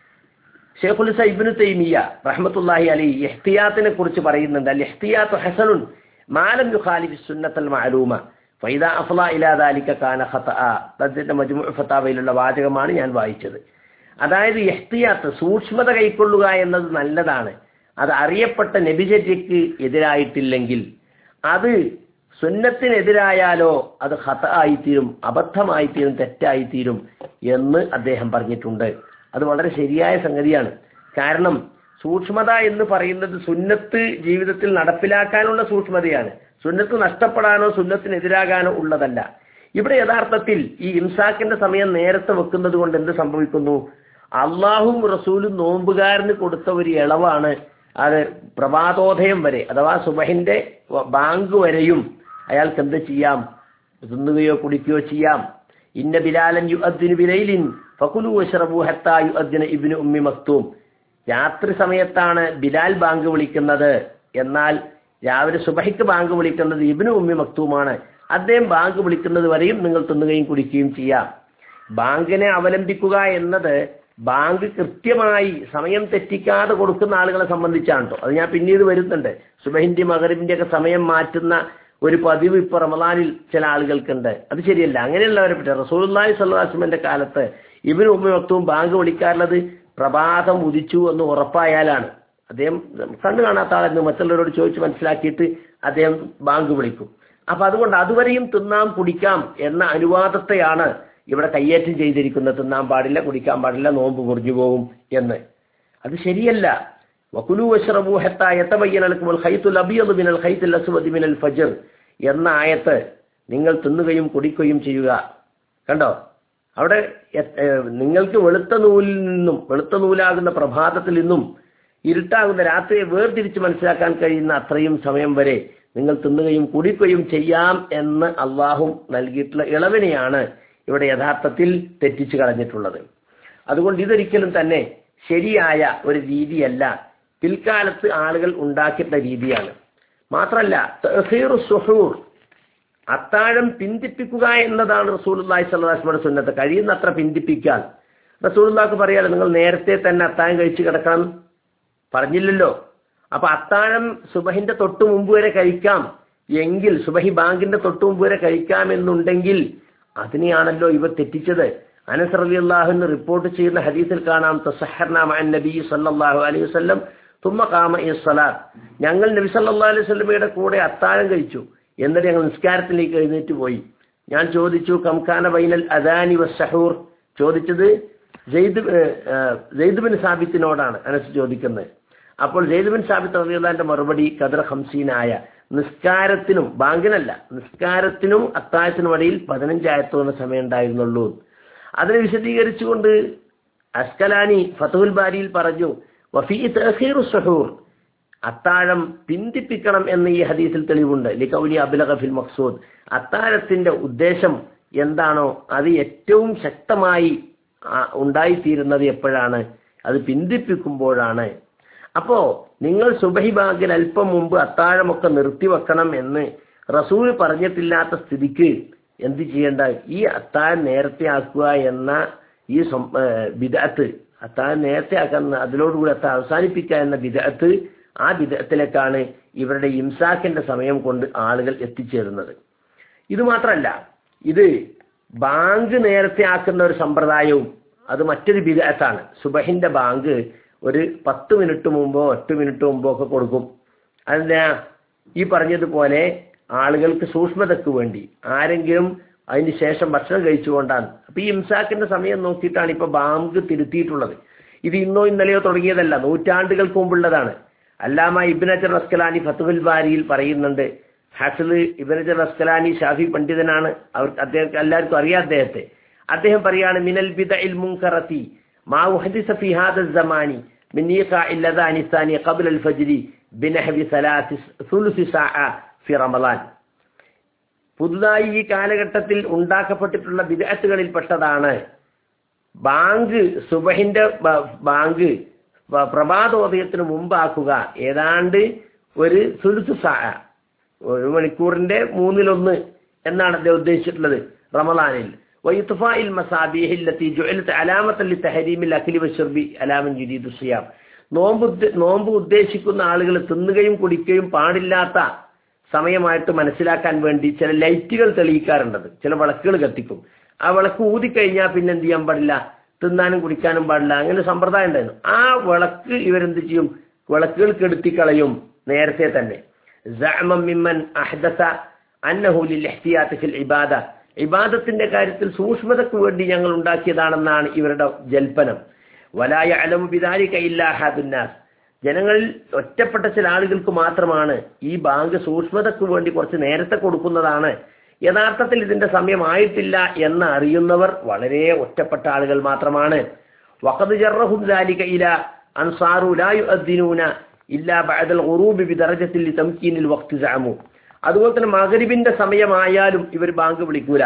[SPEAKER 1] ഷെയ്ഖുൽ ഇബ്നു തൈമിയ റഹ്മത്തുള്ളാഹി അലി ഇഹ്തിയാത്തിനെ കുറിച്ച് പറയുന്നുണ്ട് അൽ ഇഹ്തിയാത്തു ഹസനുൻ മാലം യുഖാലിഫി സുന്നത്തൽ മഅലൂമ ഫൈദ അഫ്ല ഇലാ ദാലിക കാന ഖതഅ തദ്ദിന്റെ മജ്മു ഫതാവയിലുള്ള വാചകമാണ് ഞാൻ വായിച്ചത് അതായത് ഇഹ്തിയാത്ത് സൂക്ഷ്മത കൈക്കൊള്ളുക എന്നത് നല്ലതാണ് അത് അറിയപ്പെട്ട നബിചര്യക്ക് എതിരായിട്ടില്ലെങ്കിൽ അത് സുന്നത്തിനെതിരായാലോ അത് ഹത ആയിത്തീരും അബദ്ധമായിത്തീരും തെറ്റായിത്തീരും എന്ന് അദ്ദേഹം പറഞ്ഞിട്ടുണ്ട് അത് വളരെ ശരിയായ സംഗതിയാണ് കാരണം സൂക്ഷ്മത എന്ന് പറയുന്നത് സുന്നത്ത് ജീവിതത്തിൽ നടപ്പിലാക്കാനുള്ള സൂക്ഷ്മതയാണ് സുന്നത്ത് നഷ്ടപ്പെടാനോ സുന്നത്തിനെതിരാകാനോ ഉള്ളതല്ല ഇവിടെ യഥാർത്ഥത്തിൽ ഈ ഇംസാക്കിന്റെ സമയം നേരത്തെ വെക്കുന്നത് കൊണ്ട് എന്ത് സംഭവിക്കുന്നു അള്ളാഹും റസൂലും നോമ്പുകാരന് കൊടുത്ത ഒരു ഇളവാണ് അത് പ്രഭാതോദയം വരെ അഥവാ സുബഹിന്റെ ബാങ്ക് വരെയും അയാൾക്ക് എന്ത് ചെയ്യാം തിന്നുകയോ കുടിക്കുകയോ ചെയ്യാം ഇന്ന ബിലാലൻ യു അദ്ദിനു ബിലൈലിൻ ഫകുലു വഷ്റബു ഹത്താ യു അദ്ദിന ഇബ്നു ഉമ്മി മക്തൂം രാത്രി സമയത്താണ് ബിലാൽ ബാങ്ക് വിളിക്കുന്നത് എന്നാൽ രാവിലെ സുബഹിക്ക് ബാങ്ക് വിളിക്കുന്നത് ഇബ്നു ഉമ്മി മക്തൂമാണ് അദ്ദേഹം ബാങ്ക് വിളിക്കുന്നത് വരെയും നിങ്ങൾ തിന്നുകയും കുടിക്കുകയും ചെയ്യാം ബാങ്കിനെ അവലംബിക്കുക എന്നത് ബാങ്ക് കൃത്യമായി സമയം തെറ്റിക്കാതെ കൊടുക്കുന്ന ആളുകളെ സംബന്ധിച്ചാണ് കേട്ടോ അത് ഞാൻ പിന്നീട് വരുന്നുണ്ട് സുബഹിന്റെ മകരവിന്റെ ഒക്കെ സമയം മാറ്റുന്ന ഒരു പതിവ് ഇപ്പൊ റമദാനിൽ ചില ആളുകൾക്കുണ്ട് അത് ശരിയല്ല അങ്ങനെയുള്ളവരെ പറ്റി റസൂലുള്ളാഹി സ്വല്ലല്ലാഹുവിന്റെ കാലത്ത് ഇവന് ഉമ്മ മൊത്തവും ബാങ്ക് വിളിക്കാറുള്ളത് പ്രഭാതം ഉദിച്ചു എന്ന് ഉറപ്പായാലാണ് അദ്ദേഹം കണ്ണു കാണാത്ത ആളെന്ന് മറ്റുള്ളവരോട് ചോദിച്ച് മനസ്സിലാക്കിയിട്ട് അദ്ദേഹം ബാങ്ക് വിളിക്കും അപ്പൊ അതുകൊണ്ട് അതുവരെയും തിന്നാം കുടിക്കാം എന്ന അനുവാദത്തെയാണ് ഇവിടെ കയ്യേറ്റം ചെയ്തിരിക്കുന്നത് തിന്നാൻ പാടില്ല കുടിക്കാൻ പാടില്ല നോമ്പ് മുറിഞ്ഞു പോകും എന്ന് അത് ശരിയല്ല വകുലു വഷ്റബു ഹത്താ യതബയ്യന ലക്കുൽ ഖൈത്തുൽ അബിയദ് മിനൽ ഖൈത്തുൽ അസ്വദ് മിനൽ ഫജ്ർ എന്ന ആയത്ത് നിങ്ങൾ തിന്നുകയും കുടിക്കുകയും ചെയ്യുക കണ്ടോ അവിടെ നിങ്ങൾക്ക് വെളുത്ത നൂലിൽ നിന്നും വെളുത്ത നൂലാകുന്ന പ്രഭാതത്തിൽ നിന്നും ഇരുട്ടാകുന്ന രാത്രിയെ വേർതിരിച്ച് മനസ്സിലാക്കാൻ കഴിയുന്ന അത്രയും സമയം വരെ നിങ്ങൾ തിന്നുകയും കുടിക്കുകയും ചെയ്യാം എന്ന് അള്ളാഹും നൽകിയിട്ടുള്ള ഇളവിനെയാണ് ഇവിടെ യഥാർത്ഥത്തിൽ തെറ്റിച്ചു കളഞ്ഞിട്ടുള്ളത് അതുകൊണ്ട് ഇതൊരിക്കലും തന്നെ ശരിയായ ഒരു രീതിയല്ല പിൽക്കാലത്ത് ആളുകൾ ഉണ്ടാക്കിയിട്ടുള്ള രീതിയാണ് മാത്രമല്ല സുഹൂർ അത്താഴം പിന്തിപ്പിക്കുക എന്നതാണ് റസൂലുള്ളാഹി സ്വല്ലല്ലാഹു സുന്നത്ത് കഴിയുന്നത്ര പിന്തിപ്പിക്കാൻ റസൂലുള്ളാഹ്ക്ക് പറയാലോ നിങ്ങൾ നേരത്തെ തന്നെ അത്താഴം കഴിച്ച് കിടക്കണം പറഞ്ഞില്ലല്ലോ അപ്പൊ അത്താഴം സുബഹിന്റെ തൊട്ട് മുമ്പ് വരെ കഴിക്കാം എങ്കിൽ സുബഹി ബാങ്കിന്റെ തൊട്ട് മുമ്പ് വരെ കഴിക്കാം എന്നുണ്ടെങ്കിൽ അതിനെയാണല്ലോ ഇവർ തെറ്റിച്ചത് അനസ് റളിയല്ലാഹുവിന് റിപ്പോർട്ട് ചെയ്യുന്ന ഹദീസിൽ കാണാം തസഹർന മഅൻ നബി സല്ലല്ലാഹു അലൈഹി വസല്ലം തുമ്മ ഖാമ ഇസ്സലാത്ത് ഞങ്ങൾ നബി സല്ലല്ലാഹു അലൈഹി വസല്ലമയുടെ കൂടെ അത്താഴം കഴിച്ചു എന്നിട്ട് ഞങ്ങൾ നിസ്കാരത്തിലേക്ക് എഴുന്നേറ്റ് പോയി ഞാൻ ചോദിച്ചു കംഖാന ബൈനൽ അദാനി വസ്സഹൂർ ചോദിച്ചത് ജെയ്ദ് ജെയ്ദ് ബിൻ സാബിത്തിനോടാണ് അനസ് ചോദിക്കുന്നത് അപ്പോൾ ജെയ്ദ് ബിൻ സാബിത്ത് റളിയല്ലാഹുവിന്റെ മറുപടി കദർ ഹംസീനായ നിസ്കാരത്തിനും ബാങ്കിനല്ല നിസ്കാരത്തിനും അത്താഴത്തിനും ഇടയിൽ പതിനഞ്ചായത്തോന്ന സമയം ഉണ്ടായിരുന്നുള്ളൂ അതിനെ വിശദീകരിച്ചുകൊണ്ട് അസ്കലാനി ഫതുൽ ബാരിയിൽ പറഞ്ഞു വഫീ തഅഖീറു സുഹൂർ അത്താഴം പിന്തിപ്പിക്കണം എന്ന് ഈ ഹദീസിൽ തെളിവുണ്ട് ലികൗലി അബുലഖഫിൽ മഖ്സൂദ് അത്താഴത്തിന്റെ ഉദ്ദേശം എന്താണോ അത് ഏറ്റവും ശക്തമായി ഉണ്ടായിത്തീരുന്നത് എപ്പോഴാണ് അത് പിന്തിപ്പിക്കുമ്പോഴാണ് അപ്പോ നിങ്ങൾ സുബഹി ബാഗിൽ അല്പം മുമ്പ് അത്താഴമൊക്കെ നിർത്തിവെക്കണം എന്ന് റസൂൽ പറഞ്ഞിട്ടില്ലാത്ത സ്ഥിതിക്ക് എന്ത് ചെയ്യേണ്ട ഈ അത്താഴം നേരത്തെ ആക്കുക എന്ന ഈ വിദഗ്ധ് അത്താഴം നേരത്തെ ആക്കുന്ന അതിലോടുകൂടി അത്താഴം അവസാനിപ്പിക്കുക എന്ന വിദഗ്ധ് ആ വിധത്തിലേക്കാണ് ഇവരുടെ ഇംസാക്കിന്റെ സമയം കൊണ്ട് ആളുകൾ എത്തിച്ചേരുന്നത് ഇത് മാത്രമല്ല ഇത് ബാങ്ക് നേരത്തെ ആക്കുന്ന ഒരു സമ്പ്രദായവും അത് മറ്റൊരു വിധത്താണ് സുബഹിന്റെ ബാങ്ക് ഒരു പത്ത് മിനിറ്റ് മുമ്പോ എട്ട് മിനിറ്റ് മുമ്പോ ഒക്കെ കൊടുക്കും അതിനാ ഈ പറഞ്ഞതുപോലെ ആളുകൾക്ക് സൂക്ഷ്മതയ്ക്ക് വേണ്ടി ആരെങ്കിലും അതിന് ശേഷം ഭക്ഷണം കഴിച്ചുകൊണ്ടാണ് അപ്പൊ ഈ ഇംസാക്കിന്റെ സമയം നോക്കിയിട്ടാണ് ഇപ്പൊ ബാങ്ക് തിരുത്തിയിട്ടുള്ളത് ഇത് ഇന്നോ ഇന്നലെയോ തുടങ്ങിയതല്ല നൂറ്റാണ്ടുകൾക്ക് മുമ്പുള്ളതാണ് അല്ലാമ ഇബിനജർ അസ്കലാനി ഫത്തുൽ ബാരിയിൽ പറയുന്നുണ്ട് ഹസൽ ഇബിനജർ അസ്കലാനി ഷാഫി പണ്ഡിതനാണ് അവർ അദ്ദേഹം എല്ലാവർക്കും അറിയാം അദ്ദേഹത്തെ അദ്ദേഹം പറയാണ് മിനൽ ബിദ ഇൽ മുൻകറത്തി മാ ഉഹദിസ ഫി ഹാദ സമാനി من إيقاع اللذان الثانية قبل الفجر بنحو ثلاث ثلث ساعة في رمضان പുതുതായി ഈ കാലഘട്ടത്തിൽ ഉണ്ടാക്കപ്പെട്ടിട്ടുള്ള വിദഗ്ധകളിൽപ്പെട്ടതാണ് ബാങ്ക് സുബഹിന്റെ ബാങ്ക് വ- പ്രഭാതോദയത്തിന് മുമ്പാക്കുക ഏതാണ്ട് ഒരു സുരുത്ത് സാ ഒരു മണിക്കൂറിന്റെ മൂന്നിലൊന്ന് എന്നാണ് അദ്ദേഹം ഉദ്ദേശിച്ചിട്ടുള്ളത് റമദാനിൽ വൈത്തുഫായിൽ മസാബിഹില്ലത്തി ജുഅലത്ത് അലാമത്തൽ തഹരീമിൽ അഖിലി വശർബി അലാമൻ ജുരീദു സിയാം നോമ്പ് ഉദ്ദ- നോമ്പ് ഉദ്ദേശിക്കുന്ന ആളുകൾ തിന്നുകയും കുടിക്കുകയും പാടില്ലാത്ത സമയമായിട്ട് മനസ്സിലാക്കാൻ വേണ്ടി ചില ലൈറ്റുകൾ തെളിയിക്കാറുണ്ടത് ചില വിളക്കുകൾ കത്തിക്കും ആ വിളക്ക് ഊതിക്കഴിഞ്ഞാൽ പിന്നെ എന്ത് ചെയ്യാൻ പാടില്ല തിന്നാനും കുടിക്കാനും പാടില്ല അങ്ങനെ ഒരു സമ്പ്രദായം ഉണ്ടായിരുന്നു ആ വിളക്ക് ഇവരെന്ത് ചെയ്യും വിളക്കുകൾ കെടുത്തിക്കളയും നേരത്തെ തന്നെ സഅമം മിമ്മൻ അഹ്ദസ അന്നഹു ലിൽ ഇഹ്തിയാത്ത് ഫിൽ ഇബാദ ഇബാദത്തിന്റെ കാര്യത്തിൽ സൂക്ഷ്മതയ്ക്ക് വേണ്ടി ഞങ്ങൾ ഉണ്ടാക്കിയതാണെന്നാണ് ഇവരുടെ ജൽപ്പനം വലായ അലമു ബിദാലിക ഇല്ലാ ഹാദുന്നാസ് ജനങ്ങളിൽ ഒറ്റപ്പെട്ട ചില ആളുകൾക്ക് മാത്രമാണ് ഈ ബാങ്ക് സൂക്ഷ്മതയ്ക്ക് വേണ്ടി കുറച്ച് നേരത്തെ കൊടുക്കുന്നതാണ് യഥാർത്ഥത്തിൽ ഇതിന്റെ സമയമായിട്ടില്ല എന്ന് അറിയുന്നവർ വളരെ ഒറ്റപ്പെട്ട ആളുകൾ മാത്രമാണ് വഖദ് ജറഹും ذلك ഇല അൻസാറു ലാ യുഅദ്ദിനൂന ഇല്ലാ ബഅദൽ ഖുറൂബി ബിദറജത്തിൽ ലിതംകീനിൽ വഖ്തി സഅമു അതുപോലെ തന്നെ മഗ്രിബിന്റെ സമയമായാലും ഇവർ ബാങ്ക് വിളിക്കൂല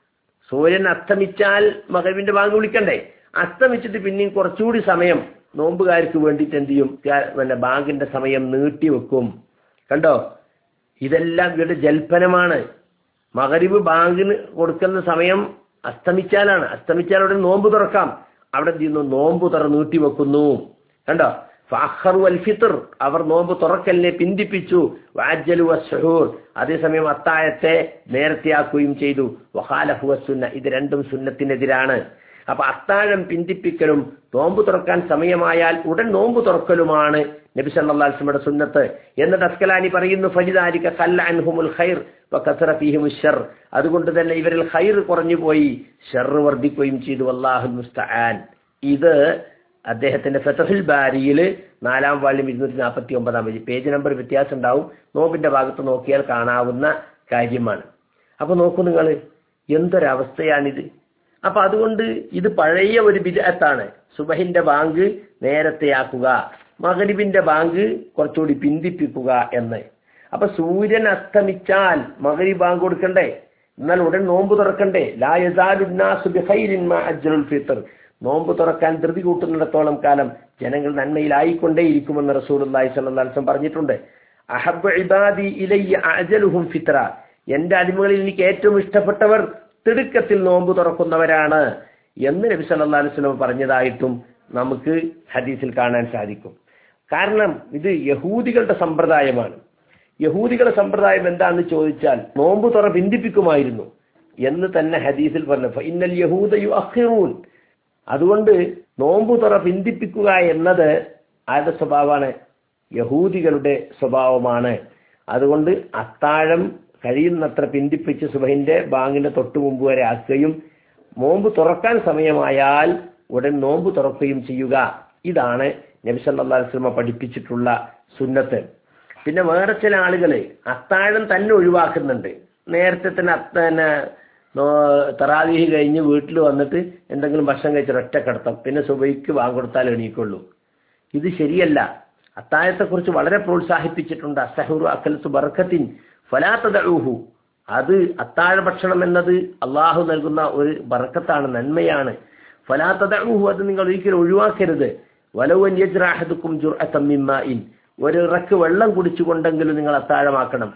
[SPEAKER 1] സൂര്യൻ അസ്തമിച്ചാൽ മകരവിന്റെ ബാങ്ക് വിളിക്കണ്ടേ അസ്തമിച്ചിട്ട് പിന്നെയും കുറച്ചുകൂടി സമയം നോമ്പുകാർക്ക് വേണ്ടിയിട്ട് എന്ത് ചെയ്യും ക- പിന്നെ ബാങ്കിന്റെ സമയം നീട്ടിവെക്കും കണ്ടോ ഇതെല്ലാം ഇവരുടെ ജൽപ്പനമാണ് മകരിബ് ബാങ്കിന് കൊടുക്കുന്ന സമയം അസ്തമിച്ചാലാണ് അസ്തമിച്ചാൽ അവിടെ നോമ്പ് തുറക്കാം അവിടെ എന്ത് ചെയ്യുന്നു നോമ്പ് തുറ നീട്ടിവെക്കുന്നു കണ്ടോ ഫാഖറു അൽ ഫിത്ർ അവർ നോമ്പ് തുറക്കലിനെ പിന്തിപ്പിച്ചു വാജലു വസ്ഹൂർ അതേസമയം അത്തായത്തെ നേരത്തെയാക്കുകയും ചെയ്തു വഹാലഹു സുന്ന ഇത് രണ്ടും സുന്നത്തിനെതിരാണ് അപ്പൊ അത്താഴം പിന്തിപ്പിക്കലും നോമ്പ് തുറക്കാൻ സമയമായാൽ ഉടൻ നോമ്പ് തുറക്കലുമാണ് നബി സല്ലല്ലാഹു അലൈഹി വസല്ലമയുടെ സുന്നത്ത് എന്നിട്ട് അസ്കലാനി പറയുന്നു ഫലിദാലിക ഖല്ല അൻഹുമുൽ ഖൈർ വകസറ ഫീഹിമുൽ ശർ അതുകൊണ്ട് തന്നെ ഇവരിൽ ഖൈർ കുറഞ്ഞു പോയി ഷർ വർദ്ധിക്കുകയും ചെയ്തു വല്ലാഹുൽ മുസ്തആൻ ഇത് അദ്ദേഹത്തിന്റെ ഫതഹുൽ ബാരിയിൽ നാലാം വാള്യം ഇരുന്നൂറ്റി നാൽപ്പത്തി ഒമ്പതാം പേജ് പേജ് നമ്പർ വ്യത്യാസം ഉണ്ടാവും നോമ്പിന്റെ ഭാഗത്ത് നോക്കിയാൽ കാണാവുന്ന കാര്യമാണ് അപ്പൊ നോക്കൂ നിങ്ങൾ എന്തൊരവസ്ഥയാണിത് അപ്പൊ അതുകൊണ്ട് ഇത് പഴയ ഒരു ബിജത്താണ് സുബഹിന്റെ ബാങ്ക് നേരത്തെയാക്കുക മകരിബിന്റെ ബാങ്ക് കുറച്ചുകൂടി പിന്തിപ്പിക്കുക എന്ന് അപ്പൊ സൂര്യൻ അസ്തമിച്ചാൽ മകരി ബാങ്ക് കൊടുക്കണ്ടേ എന്നാൽ ഉടൻ നോമ്പ് തുറക്കണ്ടേ ലാ യസാലുന്നാസു ബിഖൈരിൻ മാ അജ്റുൽ ഫിത്ർ നോമ്പ് തുറക്കാൻ ധൃതി കൂട്ടുന്നിടത്തോളം കാലം ജനങ്ങൾ നന്മയിലായിക്കൊണ്ടേയിരിക്കുമെന്ന് റസൂലുള്ളാഹി സ്വല്ലല്ലാഹു അലൈഹി വസല്ലം പറഞ്ഞിട്ടുണ്ട് അഹബ്ബു ഇബാദി ഇലയ്യ അജലുഹും ഫിത്ര എന്റെ അടിമകളിൽ എനിക്ക് ഏറ്റവും ഇഷ്ടപ്പെട്ടവർ തിടുക്കത്തിൽ നോമ്പ് തുറക്കുന്നവരാണ് എന്ന് നബി സല്ലല്ലാഹു അലൈഹി വസല്ലം പറഞ്ഞതായിട്ടും നമുക്ക് ഹദീസിൽ കാണാൻ സാധിക്കും കാരണം ഇത് യഹൂദികളുടെ സമ്പ്രദായമാണ് യഹൂദികളുടെ സമ്പ്രദായം എന്താണെന്ന് ചോദിച്ചാൽ നോമ്പ് തുറ ബന്ധിപ്പിക്കുമായിരുന്നു എന്ന് തന്നെ ഹദീസിൽ പറഞ്ഞു ഇന്നൽ യഹൂദ യു അഖിറൂൻ അതുകൊണ്ട് നോമ്പ് തുറ ബന്ധിപ്പിക്കുക എന്നത് ആരുടെ സ്വഭാവമാണ് യഹൂദികളുടെ സ്വഭാവമാണ് അതുകൊണ്ട് അത്താഴം കഴിയുന്നത്ര പിന്തിപ്പിച്ച് സുബഹിന്റെ ബാങ്കിന്റെ തൊട്ടു മുമ്പ് വരെ ആക്കുകയും നോമ്പ് തുറക്കാൻ സമയമായാൽ ഉടൻ നോമ്പ് തുറക്കുകയും ചെയ്യുക ഇതാണ് നബി സല്ലല്ലാഹു അലൈഹി വസല്ലം പഠിപ്പിച്ചിട്ടുള്ള സുന്നത്ത് പിന്നെ വേറെ ചില ആളുകൾ അത്താഴം തന്നെ ഒഴിവാക്കുന്നുണ്ട് നേരത്തെ തന്നെ അത്ത തന്നെ തറാവീഹ് കഴിഞ്ഞ് വീട്ടിൽ വന്നിട്ട് എന്തെങ്കിലും ഭക്ഷണം കഴിച്ച് ഒറ്റ കിടത്തം പിന്നെ സുബൈക്ക് വാങ്ങിക്കൊടുത്താൽ എണീക്കുള്ളൂ ഇത് ശരിയല്ല അത്താഴത്തെക്കുറിച്ച് വളരെ പ്രോത്സാഹിപ്പിച്ചിട്ടുണ്ട് അസഹുറു അക്കലത്ത് ബർക്കത്തിൻ ഫലാത്തദൂഹു അത് അത്താഴ ഭക്ഷണം എന്നത് അള്ളാഹു നൽകുന്ന ഒരു ബർക്കത്താണ് നന്മയാണ് ഫലാത്തദൂഹു അത് നിങ്ങൾ ഒരിക്കലും ഒഴിവാക്കരുത് വലവൻ യജ്റാഹദുക്കും ജുർഅത്തം മിമ്മാഇൻ ഒരു ഇറക്ക് വെള്ളം കുടിച്ചുകൊണ്ടെങ്കിലും നിങ്ങൾ അത്താഴമാക്കണം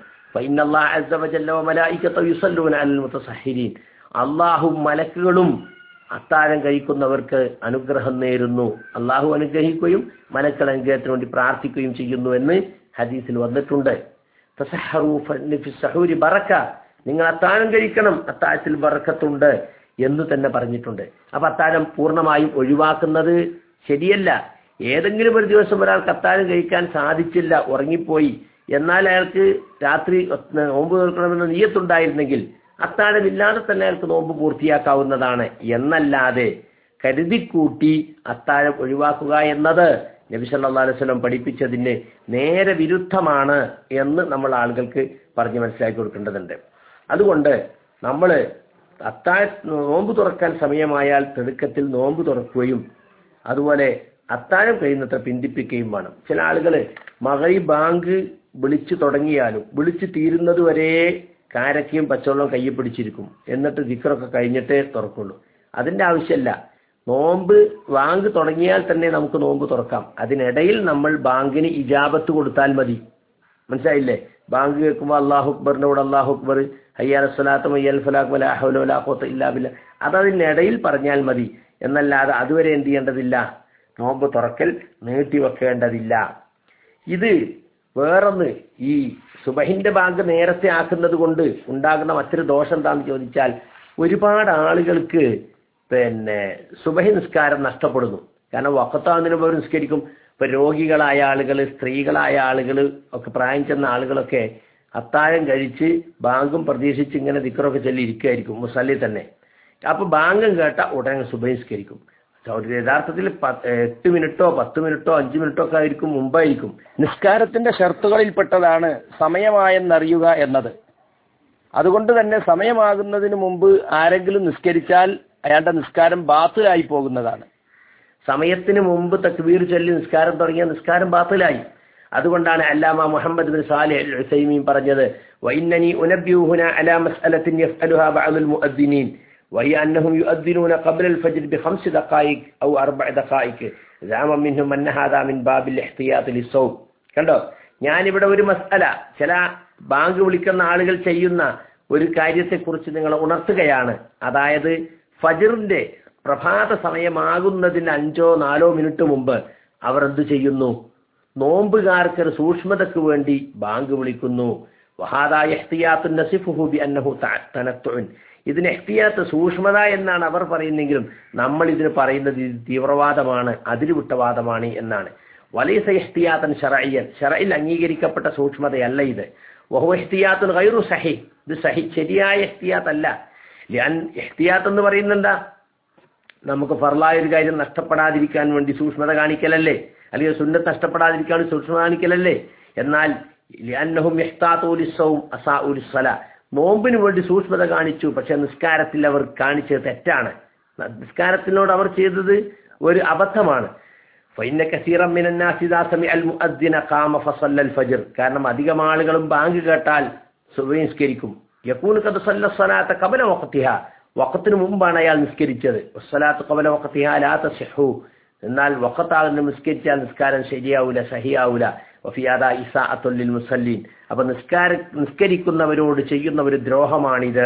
[SPEAKER 1] അള്ളാഹും മലക്കുകളും അത്താഴം കഴിക്കുന്നവർക്ക് അനുഗ്രഹം നേരുന്നു അള്ളാഹു അനുഗ്രഹിക്കുകയും മലക്കൾ അനുഗ്രഹത്തിന് വേണ്ടി പ്രാർത്ഥിക്കുകയും ചെയ്യുന്നു എന്ന് ഹദീസിൽ വന്നിട്ടുണ്ട് സഹൂരി ബറക്ക നിങ്ങൾ അത്താഴം കഴിക്കണം അത്താഴത്തിൽ ബറക്കത്തുണ്ട് എന്ന് തന്നെ പറഞ്ഞിട്ടുണ്ട് അപ്പൊ അത്താഴം പൂർണ്ണമായും ഒഴിവാക്കുന്നത് ശരിയല്ല ഏതെങ്കിലും ഒരു ദിവസം ഒരാൾക്ക് അത്താഴം കഴിക്കാൻ സാധിച്ചില്ല ഉറങ്ങിപ്പോയി എന്നാൽ അയാൾക്ക് രാത്രി നോമ്പ് തീർക്കണമെന്ന് നീയത്തുണ്ടായിരുന്നെങ്കിൽ അത്താഴമില്ലാതെ തന്നെ അയാൾക്ക് നോമ്പ് പൂർത്തിയാക്കാവുന്നതാണ് എന്നല്ലാതെ കരുതിക്കൂട്ടി അത്താഴം ഒഴിവാക്കുക എന്നത് നബി സല്ലല്ലാഹു അലൈഹി വസല്ലം പഠിപ്പിച്ചതിന് നേരെ വിരുദ്ധമാണ് എന്ന് നമ്മൾ ആളുകൾക്ക് പറഞ്ഞ് മനസ്സിലാക്കി കൊടുക്കേണ്ടതുണ്ട് അതുകൊണ്ട് നമ്മൾ അത്താഴ നോമ്പ് തുറക്കാൻ സമയമായാൽ തിടുക്കത്തിൽ നോമ്പ് തുറക്കുകയും അതുപോലെ അത്താഴം കഴിയുന്നത്ര പിന്തിപ്പിക്കുകയും വേണം ചില ആളുകൾ മകരി ബാങ്ക് വിളിച്ചു തുടങ്ങിയാലും വിളിച്ചു തീരുന്നത് വരെ കാരക്കയും പച്ചവെള്ളവും കയ്യിൽ പിടിച്ചിരിക്കും എന്നിട്ട് ദിക്കറൊക്കെ കഴിഞ്ഞിട്ടേ തുറക്കുള്ളൂ അതിന്റെ ആവശ്യമല്ല നോമ്പ് ബാങ്ക് തുടങ്ങിയാൽ തന്നെ നമുക്ക് നോമ്പ് തുറക്കാം അതിനിടയിൽ നമ്മൾ ബാങ്കിന് ഇജാബത്ത് കൊടുത്താൽ മതി മനസ്സിലായില്ലേ ബാങ്ക് കേൾക്കുമ്പോൾ അള്ളാഹു അക്ബറിന്റെ കൂടെ അള്ളാഹു അക്ബർ അയ്യാൽ സ്വലാത്ത് മയ്യൽ ഫലാഖ് വലാഹുലാഖോത്ത് ഇല്ലാബില്ല അത് അതിനിടയിൽ പറഞ്ഞാൽ മതി എന്നല്ലാതെ അതുവരെ എന്ത് ചെയ്യേണ്ടതില്ല നോമ്പ് തുറക്കൽ നീട്ടിവെക്കേണ്ടതില്ല ഇത് വേറൊന്ന് ഈ സുബഹിന്റെ ബാങ്ക് നേരത്തെ ആക്കുന്നത് കൊണ്ട് ഉണ്ടാകുന്ന മറ്റൊരു ദോഷം എന്താണെന്ന് ചോദിച്ചാൽ ഒരുപാട് ആളുകൾക്ക് പിന്നെ സുബഹി നിസ്കാരം നഷ്ടപ്പെടുന്നു കാരണം വക്കത്താവുന്നതിന് മുമ്പ് അവർ നിസ്കരിക്കും ഇപ്പൊ രോഗികളായ ആളുകൾ സ്ത്രീകളായ ആളുകൾ ഒക്കെ പ്രായം ചെന്ന ആളുകളൊക്കെ അത്താഴം കഴിച്ച് ബാങ്കും പ്രതീക്ഷിച്ച് ഇങ്ങനെ ദിക്കറൊക്കെ ചൊല്ലി ഇരിക്കുമായിരിക്കും മുസല്ലി തന്നെ അപ്പൊ ബാങ്കും കേട്ട ഉടനെ സുബഹി നിസ്കരിക്കും ഒരു യഥാർത്ഥത്തിൽ പ- എട്ട് മിനിറ്റോ പത്ത് മിനിറ്റോ അഞ്ച് മിനിറ്റോ ഒക്കെ ആയിരിക്കും മുമ്പായിരിക്കും നിസ്കാരത്തിന്റെ ഷർത്തുകളിൽപ്പെട്ടതാണ് സമയമായെന്നറിയുക എന്നത് അതുകൊണ്ട് തന്നെ സമയമാകുന്നതിന് മുമ്പ് ആരെങ്കിലും നിസ്കരിച്ചാൽ അയാളുടെ നിസ്കാരം ബാത്തിലായി പോകുന്നതാണ് സമയത്തിന് മുമ്പ് തക്ബീർ ചൊല്ലി നിസ്കാരം തുടങ്ങിയ നിസ്കാരം ബാത്തിലായി അതുകൊണ്ടാണ് അല്ലാമ Muhammad bin Salih al Uthaymeen പറഞ്ഞത് വൈന്നനി ഉനബ്യൂഹുന അലാ മസ്അലത്തിൻ യഫ്അലുഹാ ബഅദുൽ മുഅദ്ദിനീൻ وهي أنهم يؤذنون قبل الفجر بخمس دقائق أو أربع دقائق زعما منهم أن هذا من باب الاحتياط للصوم കണ്ടോ ഞാനിവിടെ ഒരു മസ്അല ചില ബാങ്ക് വിളിക്കുന്ന ആളുകൾ ചെയ്യുന്ന ഒരു കാര്യത്തെക്കുറിച്ച് നിങ്ങൾ ഉണർത്തുകയാണ് അതായത് ഫജറിന്റെ പ്രഭാത സമയമാകുന്നതിന് അഞ്ചോ നാലോ മിനിറ്റ് മുമ്പ് അവർ എന്ത് ചെയ്യുന്നു നോമ്പുകാർക്ക് ഒരു സൂക്ഷ്മതയ്ക്ക് വേണ്ടി ബാങ്ക് വിളിക്കുന്നു വഹാദായ ഇഹ്തിയാത്തു നസിഫുഹു ബി അന്നഹു ത- തനത്തുൻ ഇതിന് എഹ്തിയാത്ത് സൂക്ഷ്മത എന്നാണ് അവർ പറയുന്നെങ്കിലും നമ്മൾ ഇതിന് പറയുന്നത് ഇത് തീവ്രവാദമാണ് അതിരുവിട്ട വാദമാണ് എന്നാണ് വലൈസ ഇഹ്തിയാത്തൻ ഷറയ്യൻ ഷറയിൽ അംഗീകരിക്കപ്പെട്ട സൂക്ഷ്മതയല്ല ഇത് വഹു ഇഹ്തിയാത്തുൻ ഗൈറു സഹി ഇത് സഹി ശരിയായ ഇഹ്തിയാത്ത് അല്ല ലിഅൻ ഇഹ്തിയാത്ത് എന്ന് പറയുന്നെന്താ നമുക്ക് ഫർലായ ഒരു കാര്യം നഷ്ടപ്പെടാതിരിക്കാൻ വേണ്ടി സൂക്ഷ്മത കാണിക്കലല്ലേ അല്ലെങ്കിൽ സുന്നത്ത് നഷ്ടപ്പെടാതിരിക്കാൻ വേണ്ടി സൂക്ഷ്മത കാണിക്കലല്ലേ എന്നാൽ ലിഅന്നഹും യഹ്താത്തു ലിസ്സൗം അസാഉ ലിസ്സല നോമ്പിന് വേണ്ടി സൂക്ഷ്മത കാണിച്ചു പക്ഷെ നിസ്കാരത്തിൽ അവർ കാണിച്ചത് തെറ്റാണ് നിസ്കാരത്തിനോട് അവർ ചെയ്തത് ഒരു അബദ്ധമാണ് ഫൈന കസീറം മിനന്നാസ് ഇദാ സമിഅ അൽ മുഅദ്ദിന ഖാമ ഫസല്ല അൽ ഫജ്ർ കാരണം അധികം ആളുകളും ബാങ്ക് കേട്ടാൽ സുബഹി നിസ്കരിക്കും യകൂന ഖദ് സല്ല സ്വലാത്ത ഖബല വഖതിഹ വഖത്തിന് മുമ്പാണ് അയാൾ നിസ്കരിച്ചത് വസ്സലാത്ത് ഖബല വഖതിഹ ലാ തസിഹു എന്നാൽ വഖത്താകുന്ന നിസ്കരിച്ചാൽ നിസ്കാരം ശരിയാവൂല സഹിയാവൂല വഫിയാദ ഇസാഅത്തുൽ ലിൽ മുസല്ലീൻ അപ്പൊ നിസ്കാര നിസ്കരിക്കുന്നവരോട് ചെയ്യുന്ന ഒരു ദ്രോഹമാണിത്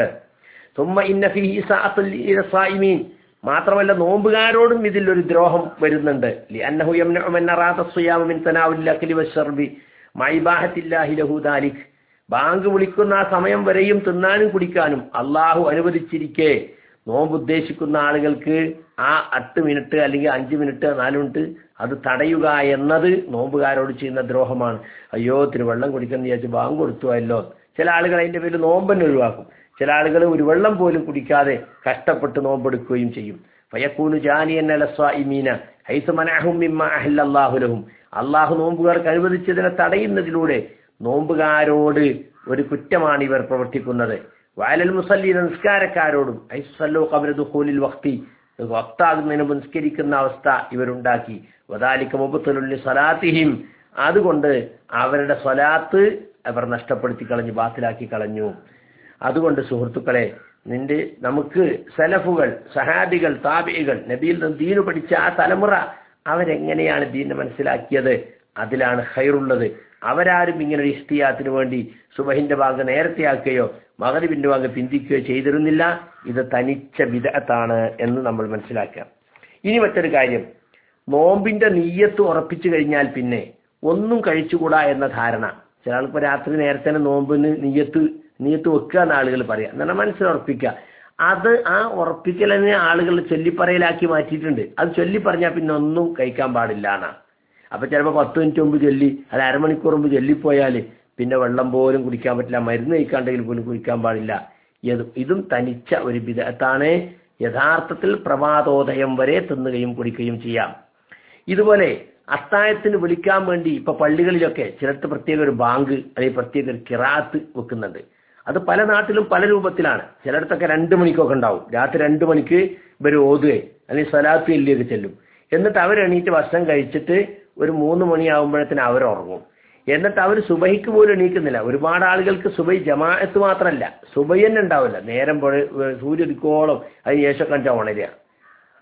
[SPEAKER 1] ثم ഇന്ന ഫീഹി ഇസാഅത്തുൽ ലിസായിമീൻ മാത്രമല്ല നോമ്പുകാരോടും ഇതിൽ ഒരു ദ്രോഹം വരുന്നുണ്ട് ലിഅന്നഹു യംനഉ മൻ അറാദ الصيام من تناول الاكل والشرب مع اباحه الله له ذلك ബാങ്ക് വിളിക്കുന്ന ആ സമയം വരെയും തിന്നാനും കുടിക്കാനും അള്ളാഹു അനുവദിച്ചിരിക്കെ നോമ്പ് ഉദ്ദേശിക്കുന്ന ആളുകൾക്ക് ആ എട്ട് മിനിറ്റ് അല്ലെങ്കിൽ അഞ്ച് മിനിറ്റ് നാല് മിനിറ്റ് അത് തടയുക എന്നത് നോമ്പുകാരോട് ചെയ്യുന്ന ദ്രോഹമാണ് അയ്യോ ഇത്തിരി വെള്ളം കുടിക്കുന്ന വിചാരിച്ച് ബാങ്ക് കൊടുത്തുവല്ലോ ചില ആളുകൾ അതിന്റെ പേരിൽ നോമ്പന്നെ ഒഴിവാക്കും ചില ആളുകൾ ഒരു വെള്ളം പോലും കുടിക്കാതെ കഷ്ടപ്പെട്ട് നോമ്പെടുക്കുകയും ചെയ്യും ഫയക്കൂനു ജാനിയൻ അലസ്വാഇമീന ഹൈസ് മനഹും മിമ്മ അഹല്ലല്ലാഹുലഹും അള്ളാഹു നോമ്പുകാർക്ക് അനുവദിച്ചതിനെ തടയുന്നതിലൂടെ നോമ്പുകാരോട് ഒരു കുറ്റമാണ് ഇവർ പ്രവർത്തിക്കുന്നത് വയലൽ മുസല്ലി നിസ്കാരക്കാരോടും ഐസല്ലോ കബര ദുഹൂലിൽ വക്തി വക്താകുന്നതിന് മുമ്പ് നിസ്കരിക്കുന്ന അവസ്ഥ ഇവരുണ്ടാക്കി വദാലിക്ക മുബത്തുലുള്ളി സ്വലാത്തിഹിം അതുകൊണ്ട് അവരുടെ സ്വലാത്ത് അവർ നഷ്ടപ്പെടുത്തി കളഞ്ഞു ബാത്തിലാക്കി കളഞ്ഞു അതുകൊണ്ട് സുഹൃത്തുക്കളെ നിന്റെ നമുക്ക് സലഫുകൾ സഹാബികൾ താബികൾ നബിയിൽ നിന്ന് ദീനു പഠിച്ച ആ തലമുറ അവരെങ്ങനെയാണ് ദീനെ മനസ്സിലാക്കിയത് അതിലാണ് ഹൈറുള്ളത് അവരാരും ഇങ്ങനെ ഒരു ഇഷ്തിയാത്തിന് വേണ്ടി സുബഹിന്റെ ഭാഗം നേരത്തെയാക്കുകയോ മകരിബിന്റെ ഭാഗം പിന്തിക്കുകയോ ചെയ്തിരുന്നില്ല ഇത് തനിച്ച വിദഗ്ധാണ് എന്ന് നമ്മൾ മനസ്സിലാക്കുക ഇനി മറ്റൊരു കാര്യം നോമ്പിന്റെ നീയത്ത് ഉറപ്പിച്ചു കഴിഞ്ഞാൽ പിന്നെ ഒന്നും കഴിച്ചുകൂടാ എന്ന ധാരണ ചില ആൾക്ക് രാത്രി നേരത്തെ തന്നെ നോമ്പിന് നീയത്ത് നീയത്ത് വെക്കുക എന്ന് ആളുകൾ പറയാം എന്നാൽ മനസ്സിലുറപ്പിക്കുക അത് ആ ഉറപ്പിക്കലിനെ ആളുകൾ ചൊല്ലിപ്പറയിലാക്കി മാറ്റിയിട്ടുണ്ട് അത് ചൊല്ലി പറഞ്ഞാൽ പിന്നെ ഒന്നും കഴിക്കാൻ പാടില്ല എന്നാ അപ്പൊ ചിലപ്പോൾ പത്ത് മിനിറ്റ് മുമ്പ് ചൊല്ലി അത് അരമണിക്കൂർ മുമ്പ് ചൊല്ലിപ്പോയാൽ പിന്നെ വെള്ളം പോലും കുടിക്കാൻ പറ്റില്ല മരുന്ന് കഴിക്കാണ്ടെങ്കിൽ പോലും കുടിക്കാൻ പാടില്ല ഇത്- ഇതും തനിച്ച ഒരു വിധത്താണ് യഥാർത്ഥത്തിൽ പ്രഭാതോദയം വരെ തിന്നുകയും കുടിക്കുകയും ചെയ്യാം ഇതുപോലെ അത്തായത്തിന് വിളിക്കാൻ വേണ്ടി ഇപ്പൊ പള്ളികളിലൊക്കെ ചിലർക്ക് പ്രത്യേക ഒരു ബാങ്ക് അല്ലെങ്കിൽ പ്രത്യേക ഒരു കിറാത്ത് വെക്കുന്നുണ്ട് അത് പല നാട്ടിലും പല രൂപത്തിലാണ് ചിലയിടത്തൊക്കെ രണ്ട് മണിക്കൊക്കെ ഉണ്ടാവും രാത്രി രണ്ട് മണിക്ക് ഇവർ ഓതുകയെ അല്ലെങ്കിൽ സ്വലാത്ത് എല്ലിയൊക്കെ ചെല്ലും എന്നിട്ട് അവരെണീറ്റ് ഭക്ഷണം കഴിച്ചിട്ട് ഒരു മൂന്ന് മണിയാകുമ്പോഴത്തേന് അവർ ഉറങ്ങും എന്നിട്ട് അവർ സുബഹിക്ക് പോലും എണീക്കുന്നില്ല ഒരുപാട് ആളുകൾക്ക് സുബൈ ജമാഅത്ത് മാത്രമല്ല സുബൈ തന്നെ ഉണ്ടാവില്ല നേരം പുഴ സൂര്യദിക്കോളം അതിന് ശേഷം കണ്ട ഉണരുക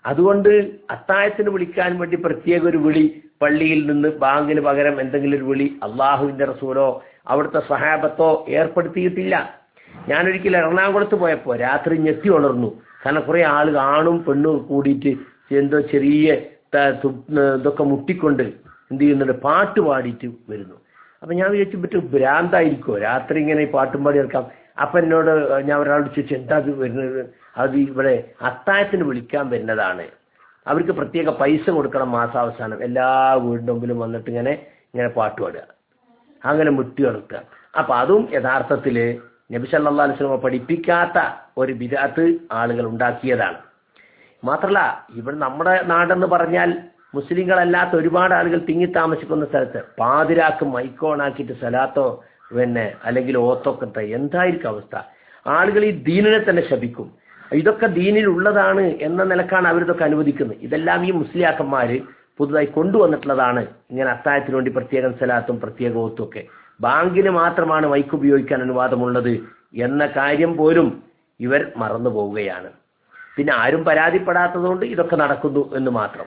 [SPEAKER 1] അതുകൊണ്ട് അത്തായത്തിന് വിളിക്കാൻ വേണ്ടി പ്രത്യേക ഒരു വിളി പള്ളിയിൽ നിന്ന് ബാങ്കിന് പകരം എന്തെങ്കിലും ഒരു വിളി അള്ളാഹുവിന്റെ റസൂലോ അവിടുത്തെ സഹാബത്തോ ഏർപ്പെടുത്തിയിട്ടില്ല ഞാനൊരിക്കൽ എറണാകുളത്ത് പോയപ്പോൾ രാത്രി ഞെത്തി ഉണർന്നു കാരണം കുറെ ആൾ ആണും പെണ്ണും കൂടിയിട്ട് എന്തോ ചെറിയ ത- തു- ഇതൊക്കെ മുട്ടിക്കൊണ്ട് എന്ത് ചെയ്യുന്നുണ്ട് പാട്ട് പാടിയിട്ട് വരുന്നു അപ്പൊ ഞാൻ വിചാരിച്ചു പറ്റും ഭ്രാന്തായിരിക്കോ രാത്രി ഇങ്ങനെ ഈ പാട്ടും പാടി എടുക്കാം അപ്പൊ എന്നോട് ഞാൻ ഒരാളോട് ചോദിച്ചു എന്താ അത് വരുന്നത് അത് ഇവിടെ അത്തായത്തിന് വിളിക്കാൻ വരുന്നതാണ് അവർക്ക് പ്രത്യേക പൈസ കൊടുക്കണം മാസാവസാനം എല്ലാ വീടിന്റെ മുമ്പിലും വന്നിട്ട് ഇങ്ങനെ ഇങ്ങനെ പാട്ട് പാടുക അങ്ങനെ മുട്ടി ഉണർത്തുക അപ്പൊ അതും യഥാർത്ഥത്തില് നബി സല്ലല്ലാഹു അലൈഹി വസല്ലം പഠിപ്പിക്കാത്ത ഒരു ബിദഅത്ത് ആളുകൾ ഉണ്ടാക്കിയതാണ് മാത്രല്ല ഇവിടെ നമ്മുടെ നാടെന്ന് പറഞ്ഞാൽ മുസ്ലിങ്ങളല്ലാത്ത ഒരുപാട് ആളുകൾ തിങ്ങി താമസിക്കുന്ന സ്ഥലത്ത് പാതിരാക്ക് മൈക്കോണാക്കിയിട്ട് സലാത്തോ പിന്നെ അല്ലെങ്കിൽ ഓത്തൊക്കെ എന്തായിരിക്കും അവസ്ഥ ആളുകൾ ഈ ദീനിനെ തന്നെ ശപിക്കും ഇതൊക്കെ ദീനിൽ ഉള്ളതാണ് എന്ന നിലക്കാണ് അവരിതൊക്കെ അനുവദിക്കുന്നത് ഇതെല്ലാം ഈ മുസ്ലിയാക്കന്മാര് പുതുതായി കൊണ്ടുവന്നിട്ടുള്ളതാണ് ഇങ്ങനെ അത്തായത്തിന് വേണ്ടി പ്രത്യേകം സ്ഥലത്തും പ്രത്യേക ഓത്തും ഒക്കെ ബാങ്കിന് മാത്രമാണ് മൈക്ക് ഉപയോഗിക്കാൻ അനുവാദമുള്ളത് എന്ന കാര്യം പോലും ഇവർ മറന്നു പോവുകയാണ് പിന്നെ ആരും പരാതിപ്പെടാത്തതുകൊണ്ട് ഇതൊക്കെ നടക്കുന്നു എന്ന് മാത്രം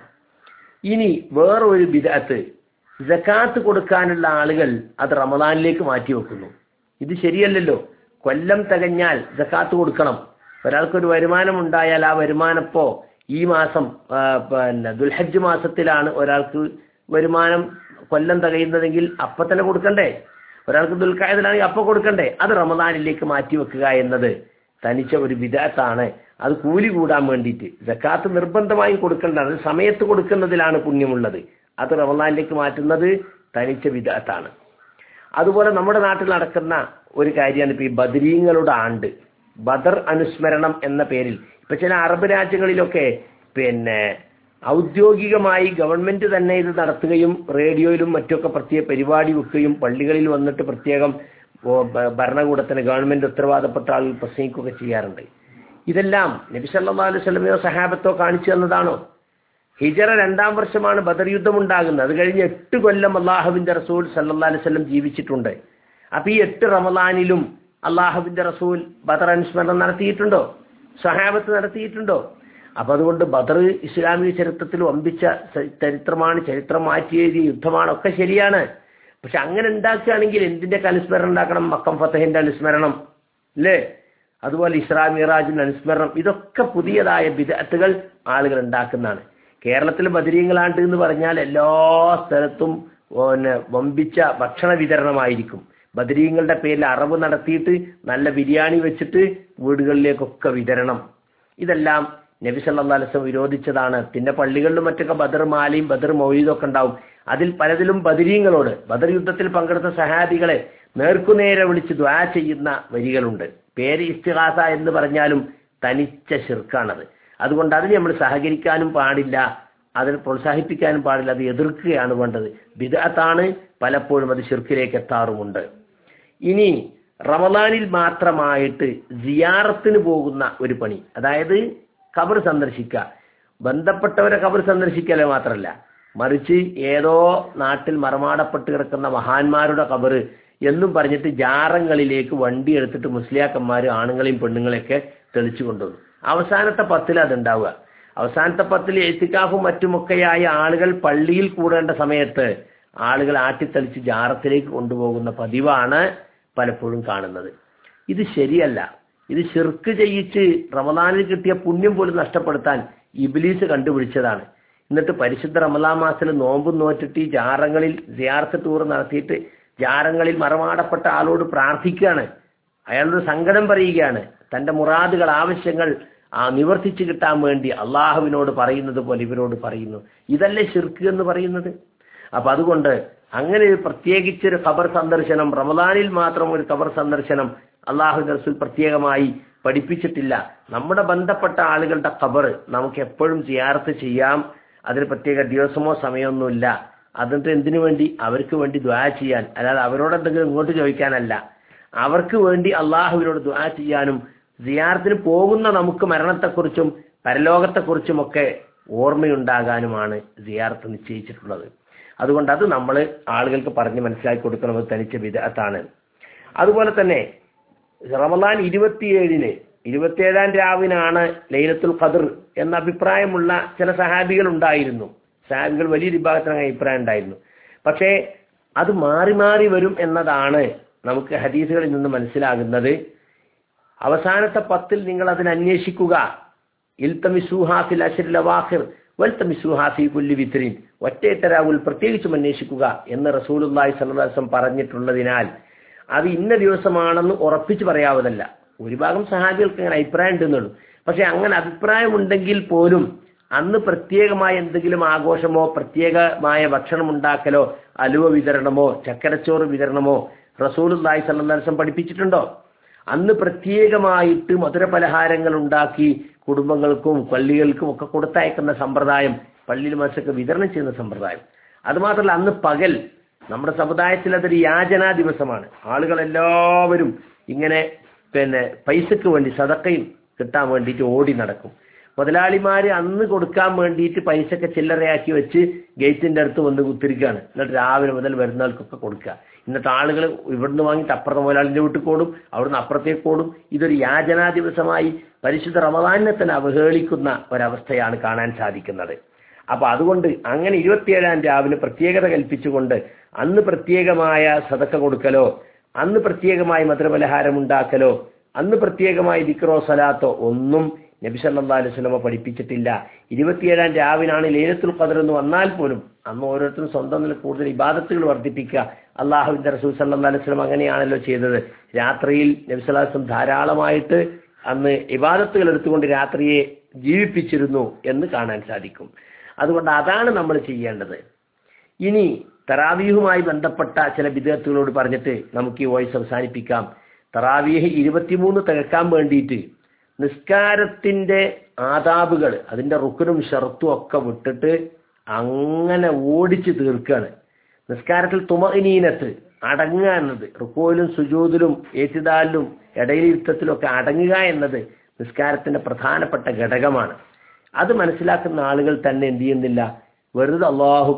[SPEAKER 1] ഇനി വേറൊരു ബിദഅത്ത് ജക്കാത്ത് കൊടുക്കാനുള്ള ആളുകൾ അത് റമദാനിലേക്ക് മാറ്റി വെക്കുന്നു ഇത് ശരിയല്ലല്ലോ കൊല്ലം തികഞ്ഞാൽ ജക്കാത്ത് കൊടുക്കണം ഒരാൾക്കൊരു വരുമാനം ഉണ്ടായാൽ ആ വരുമാനപ്പോ ഈ മാസം ആ, പിന്നെ ദുൽഹജ്ജ് മാസത്തിലാണ് ഒരാൾക്ക് വരുമാനം കൊല്ലം തികയുന്നതെങ്കിൽ അപ്പൊ തന്നെ കൊടുക്കണ്ടേ ഒരാൾക്ക് ദുൽഖായതിലാണെങ്കിൽ അപ്പൊ കൊടുക്കണ്ടേ അത് റമദാനിലേക്ക് മാറ്റി വെക്കുക എന്നത് തനിച്ച ഒരു വിദാത്താണ് അത് കൂലി കൂടാൻ വേണ്ടിയിട്ട് ജക്കാത്ത് നിർബന്ധമായും കൊടുക്കേണ്ടതാണ് അത് സമയത്ത് കൊടുക്കുന്നതിലാണ് പുണ്യമുള്ളത് അത് റമദാനിലേക്ക് മാറ്റുന്നത് തനിച്ച വിദാത്താണ് അതുപോലെ നമ്മുടെ നാട്ടിൽ നടക്കുന്ന ഒരു കാര്യമാണ് ഇപ്പൊ ഈ ബദരീങ്ങളുടെ ആണ്ട് ബദർ അനുസ്മരണം എന്ന പേരിൽ ഇപ്പൊ ചില അറബ് രാജ്യങ്ങളിലൊക്കെ പിന്നെ ഔദ്യോഗികമായി ഗവൺമെന്റ് തന്നെ ഇത് നടത്തുകയും റേഡിയോയിലും മറ്റൊക്കെ പ്രത്യേക പരിപാടി വെക്കുകയും പള്ളികളിൽ വന്നിട്ട് പ്രത്യേകം ഓ, ഭ- ഭരണകൂടത്തിന് ഗവൺമെന്റ് ഉത്തരവാദപ്പെട്ട ആളുകൾ പ്രസംഗിക്കുകയൊക്കെ ചെയ്യാറുണ്ട് ഇതെല്ലാം നബി സല്ലല്ലാഹു അലൈഹി വസല്ലമയോ സഹാബത്തോ കാണിച്ചു തന്നതാണോ ഹിജറ രണ്ടാം വർഷമാണ് ബദർ യുദ്ധം ഉണ്ടാകുന്നത് അത് കഴിഞ്ഞ് എട്ട് കൊല്ലം അള്ളാഹുവിന്റെ റസൂൽ സല്ലല്ലാഹു അലൈഹി വസല്ലം ജീവിച്ചിട്ടുണ്ട് അപ്പൊ ഈ എട്ട് റമദാനിലും അള്ളാഹുവിന്റെ റസൂൽ ബദർ അനുസ്മരണം നടത്തിയിട്ടുണ്ടോ സഹാബത്ത് നടത്തിയിട്ടുണ്ടോ അപ്പൊ അതുകൊണ്ട് ബദർ ഇസ്ലാമിക ചരിത്രത്തിൽ വമ്പിച്ച ച- ചരിത്രമാണ് ചരിത്രം മാറ്റി എഴുതിയ യുദ്ധമാണ് ഒക്കെ ശരിയാണ് പക്ഷെ അങ്ങനെ ഉണ്ടാക്കുകയാണെങ്കിൽ എന്തിന്റെ അനുസ്മരണം ഉണ്ടാക്കണം മക്കം ഫത്തഹിന്റെ അനുസ്മരണം അല്ലേ അതുപോലെ ഇസ്രാ മിറാജിന്റെ അനുസ്മരണം ഇതൊക്കെ പുതിയതായ വിദഗ്ധകൾ ആളുകൾ ഉണ്ടാക്കുന്നതാണ് കേരളത്തിൽ ബദരീങ്ങളാണ്ട് എന്ന് പറഞ്ഞാൽ എല്ലാ സ്ഥലത്തും പിന്നെ വമ്പിച്ച ഭക്ഷണ വിതരണമായിരിക്കും ബദരീങ്ങളുടെ പേരിൽ അറവ് നടത്തിയിട്ട് നല്ല ബിരിയാണി വെച്ചിട്ട് വീടുകളിലേക്കൊക്കെ വിതരണം ഇതെല്ലാം നബി സല്ലല്ലാഹു അലൈഹി വസല്ലം വിരോധിച്ചതാണ് പിന്നെ പള്ളികളിലും മറ്റൊക്കെ ബദർ മാലയും ബദർ മൗലീദും ഒക്കെ ഉണ്ടാവും അതിൽ പലതിലും ബദരീങ്ങളോട് ബദർ യുദ്ധത്തിൽ പങ്കെടുത്ത സഹാബികളെ നേർക്കുനേരെ വിളിച്ച് ദ്വാ ചെയ്യുന്ന വരികളുണ്ട് പേര് ഇസ്തിഹാസ എന്ന് പറഞ്ഞാലും തനിച്ച ശിർക്കാണത് അതുകൊണ്ട് അതിന് നമ്മൾ സഹകരിക്കാനും പാടില്ല അതിനെ പ്രോത്സാഹിപ്പിക്കാനും പാടില്ല അത് എതിർക്കുകയാണ് വേണ്ടത് ബിദഅത്താണ് പലപ്പോഴും അത് ശിർക്കിലേക്ക് എത്താറുമുണ്ട് ഇനി റമദാനിൽ മാത്രമായിട്ട് സിയാറത്തിന് പോകുന്ന ഒരു പണി അതായത് ഖബർ സന്ദർശിക്കുക ബന്ധപ്പെട്ടവരെ ഖബർ സന്ദർശിക്കല് മാത്രമല്ല മറിച്ച് ഏതോ നാട്ടിൽ മറമാടപ്പെട്ട് കിടക്കുന്ന മഹാന്മാരുടെ ഖബർ എന്നും പറഞ്ഞിട്ട് ജാറങ്ങളിലേക്ക് വണ്ടി എടുത്തിട്ട് മുസ്ലിയാക്കന്മാർ ആണുങ്ങളെയും പെണ്ണുങ്ങളെയൊക്കെ തെളിച്ചു കൊണ്ടുവന്നു അവസാനത്തെ പത്തിൽ അതുണ്ടാവുക അവസാനത്തെ പത്തിൽ എത്തിക്കാഫും മറ്റുമൊക്കെയായ ആളുകൾ പള്ളിയിൽ കൂടേണ്ട സമയത്ത് ആളുകൾ ആട്ടിത്തെളിച്ച് ജാറത്തിലേക്ക് കൊണ്ടുപോകുന്ന പതിവാണ് പലപ്പോഴും കാണുന്നത് ഇത് ശരിയല്ല ഇത് ശിർക്ക് ചെയ്യിച്ച് റമദാനിൽ കിട്ടിയ പുണ്യം പോലും നഷ്ടപ്പെടുത്താൻ ഇബിലീസ് കണ്ടുപിടിച്ചതാണ് എന്നിട്ട് പരിശുദ്ധ റമദാൻ മാസത്തിൽ നോമ്പും നോറ്റിട്ട് ഈ ജാറങ്ങളിൽ സിയാർത്ത് ടൂർ നടത്തിയിട്ട് ജാറങ്ങളിൽ മറമാടപ്പെട്ട ആളോട് പ്രാർത്ഥിക്കുകയാണ് അയാളോട് സങ്കടം പറയുകയാണ് തന്റെ മുറാദുകൾ ആവശ്യങ്ങൾ ആ നിവർത്തിച്ചു കിട്ടാൻ വേണ്ടി അള്ളാഹുവിനോട് പറയുന്നത് പോലെ ഇവരോട് പറയുന്നു ഇതല്ലേ ശിർക്ക് എന്ന് പറയുന്നത് അപ്പൊ അതുകൊണ്ട് അങ്ങനെ ഒരു പ്രത്യേകിച്ചൊരു ഖബർ സന്ദർശനം റമദാനിൽ മാത്രം ഒരു ഖബർ സന്ദർശനം അള്ളാഹു റസൂൽ പ്രത്യേകമായി പഠിപ്പിച്ചിട്ടില്ല നമ്മുടെ ബന്ധപ്പെട്ട ആളുകളുടെ ഖബർ നമുക്ക് എപ്പോഴും സിയാർത്ത് ചെയ്യാം അതിന് പ്രത്യേക ദിവസമോ സമയമൊന്നുമില്ല അതിട്ട് എന്തിനു വേണ്ടി അവർക്ക് വേണ്ടി ദ്വാ ചെയ്യാൻ അല്ലാതെ അവരോട് എന്തെങ്കിലും ഇങ്ങോട്ട് ചോദിക്കാനല്ല അവർക്ക് വേണ്ടി അള്ളാഹുവിനോട് ദ്വാ ചെയ്യാനും സിയാർത്തിന് പോകുന്ന നമുക്ക് മരണത്തെക്കുറിച്ചും പരലോകത്തെക്കുറിച്ചുമൊക്കെ ഓർമ്മയുണ്ടാകാനുമാണ് സിയാർത്ത് നിശ്ചയിച്ചിട്ടുള്ളത് അതുകൊണ്ട് അത് നമ്മൾ ആളുകൾക്ക് പറഞ്ഞ് മനസ്സിലാക്കി കൊടുക്കുന്നത് തനിച്ച വിദഗ്ധാണ് അതുപോലെ തന്നെ റമദാൻ ഇരുപത്തിയേഴിന് ഇരുപത്തിയേഴാം രാവിനാണ് ലൈലത്തുൽ ഖദർ എന്ന അഭിപ്രായമുള്ള ചില സഹാബികൾ ഉണ്ടായിരുന്നു സഹാബികൾ വലിയ വിഭാഗത്തിന് അഭിപ്രായം ഉണ്ടായിരുന്നു പക്ഷേ അത് മാറി മാറി വരും എന്നതാണ് നമുക്ക് ഹദീസുകളിൽ നിന്ന് മനസ്സിലാകുന്നത് അവസാനത്തെ പത്തിൽ നിങ്ങൾ അതിന് അന്വേഷിക്കുക ഇൽത്തമിസൂഹാഫിൽ അഷരിൽ അവാഖിർ വൽത്തമിസൂഹാഫി കുല്ലി വിത്രീൻ ഒറ്റയിട്ടരാവുൽ പ്രത്യേകിച്ചും അന്വേഷിക്കുക എന്ന് റസൂലുല്ലാഹി സല്ലാസം പറഞ്ഞിട്ടുള്ളതിനാൽ അത് ഇന്ന ദിവസമാണെന്ന് ഉറപ്പിച്ച് പറയാവതല്ല ഒരു ഭാഗം സഹാബികൾക്ക് അങ്ങനെ അഭിപ്രായം ഉണ്ടെന്നുള്ളൂ പക്ഷെ അങ്ങനെ അഭിപ്രായമുണ്ടെങ്കിൽ പോലും അന്ന് പ്രത്യേകമായ എന്തെങ്കിലും ആഘോഷമോ പ്രത്യേകമായ ഭക്ഷണം ഉണ്ടാക്കലോ അലുവ വിതരണമോ ചക്കരച്ചോറ് വിതരണമോ റസൂലുല്ലാഹി സല്ലാസം പഠിപ്പിച്ചിട്ടുണ്ടോ അന്ന് പ്രത്യേകമായിട്ട് മധുര പലഹാരങ്ങൾ ഉണ്ടാക്കി കുടുംബങ്ങൾക്കും പള്ളികൾക്കും ഒക്കെ കൊടുത്തയക്കുന്ന സമ്പ്രദായം പള്ളിയിൽ മനസ്സൊക്കെ വിതരണം ചെയ്യുന്ന സമ്പ്രദായം അതുമാത്രമല്ല അന്ന് പകൽ നമ്മുടെ സമുദായത്തിൽ അതൊരു യാചനാ ദിവസമാണ് ആളുകൾ എല്ലാവരും ഇങ്ങനെ പിന്നെ പൈസക്ക് വേണ്ടി സതക്കയും കിട്ടാൻ വേണ്ടിയിട്ട് ഓടി നടക്കും മുതലാളിമാര് അന്ന് കൊടുക്കാൻ വേണ്ടിയിട്ട് പൈസയൊക്കെ ചില്ലറയാക്കി വെച്ച് ഗേറ്റിന്റെ അടുത്ത് വന്ന് കുത്തിരിക്കുകയാണ് എന്നിട്ട് രാവിലെ മുതൽ വരുന്നവർക്കൊക്കെ കൊടുക്കുക എന്നിട്ട് ആളുകൾ ഇവിടുന്ന് വാങ്ങിയിട്ട് അപ്പുറത്തെ മുതലാളിന്റെ വീട്ടിൽ കൂടും അവിടുന്ന് അപ്പുറത്തേക്ക് കൂടും ഇതൊരു യാചനാ ദിവസമായി പരിശുദ്ധ റമദാനിനെ തന്നെ അവഹേളിക്കുന്ന ഒരവസ്ഥയാണ് കാണാൻ സാധിക്കുന്നത് അപ്പൊ അതുകൊണ്ട് അങ്ങനെ ഇരുപത്തിയേഴാം രാവിലെ പ്രത്യേകത കൽപ്പിച്ചുകൊണ്ട് അന്ന് പ്രത്യേകമായ സതക്ക കൊടുക്കലോ അന്ന് പ്രത്യേകമായി മധുരപലഹാരം ഉണ്ടാക്കലോ അന്ന് പ്രത്യേകമായി ദിക്റോ സലാത്തോ ഒന്നും നബി സല്ലാ അലൈഹി സ്വലമ പഠിപ്പിച്ചിട്ടില്ല ഇരുപത്തിയേഴാം രാവിനാണ് ലേലത്തുൽ ഖദർ എന്ന് വന്നാൽ പോലും അന്ന് ഓരോരുത്തരും സ്വന്തം നില കൂടുതൽ ഇബാദത്തുകൾ വർദ്ധിപ്പിക്കുക അള്ളാഹുവിന്റെ റസൂൽ സല്ലാ അലൈഹി സ്വലം അങ്ങനെയാണല്ലോ ചെയ്തത് രാത്രിയിൽ നബി സല്ലാസ്ലം ധാരാളമായിട്ട് അന്ന് ഇബാദത്തുകൾ എടുത്തുകൊണ്ട് രാത്രിയെ ജീവിപ്പിച്ചിരുന്നു എന്ന് കാണാൻ സാധിക്കും അതുകൊണ്ട് അതാണ് നമ്മൾ ചെയ്യേണ്ടത് ഇനി തറാവീഹുമായി ബന്ധപ്പെട്ട ചില വിദ്യാർത്ഥികളോട് പറഞ്ഞിട്ട് നമുക്ക് ഈ വോയിസ് അവസാനിപ്പിക്കാം തറാവീഹ് ഇരുപത്തിമൂന്ന് തികക്കാൻ വേണ്ടിയിട്ട് നിസ്കാരത്തിന്റെ ആദാബുകൾ അതിന്റെ റുക്കനും ഷർത്തും ഒക്കെ വിട്ടിട്ട് അങ്ങനെ ഓടിച്ച് തീർക്കുകയാണ് നിസ്കാരത്തിൽ തുമനീനത്ത് അടങ്ങുക എന്നത് റുക്കോയിലും സുജൂതിലും ഏറ്റുദാലിലും ഇടയിലിരുത്തത്തിലും ഒക്കെ അടങ്ങുക എന്നത് നിസ്കാരത്തിന്റെ പ്രധാനപ്പെട്ട ഘടകമാണ് അത് മനസ്സിലാക്കുന്ന ആളുകൾ തന്നെ എന്ത് ചെയ്യുന്നില്ല വെറുതെ അള്ളാഹു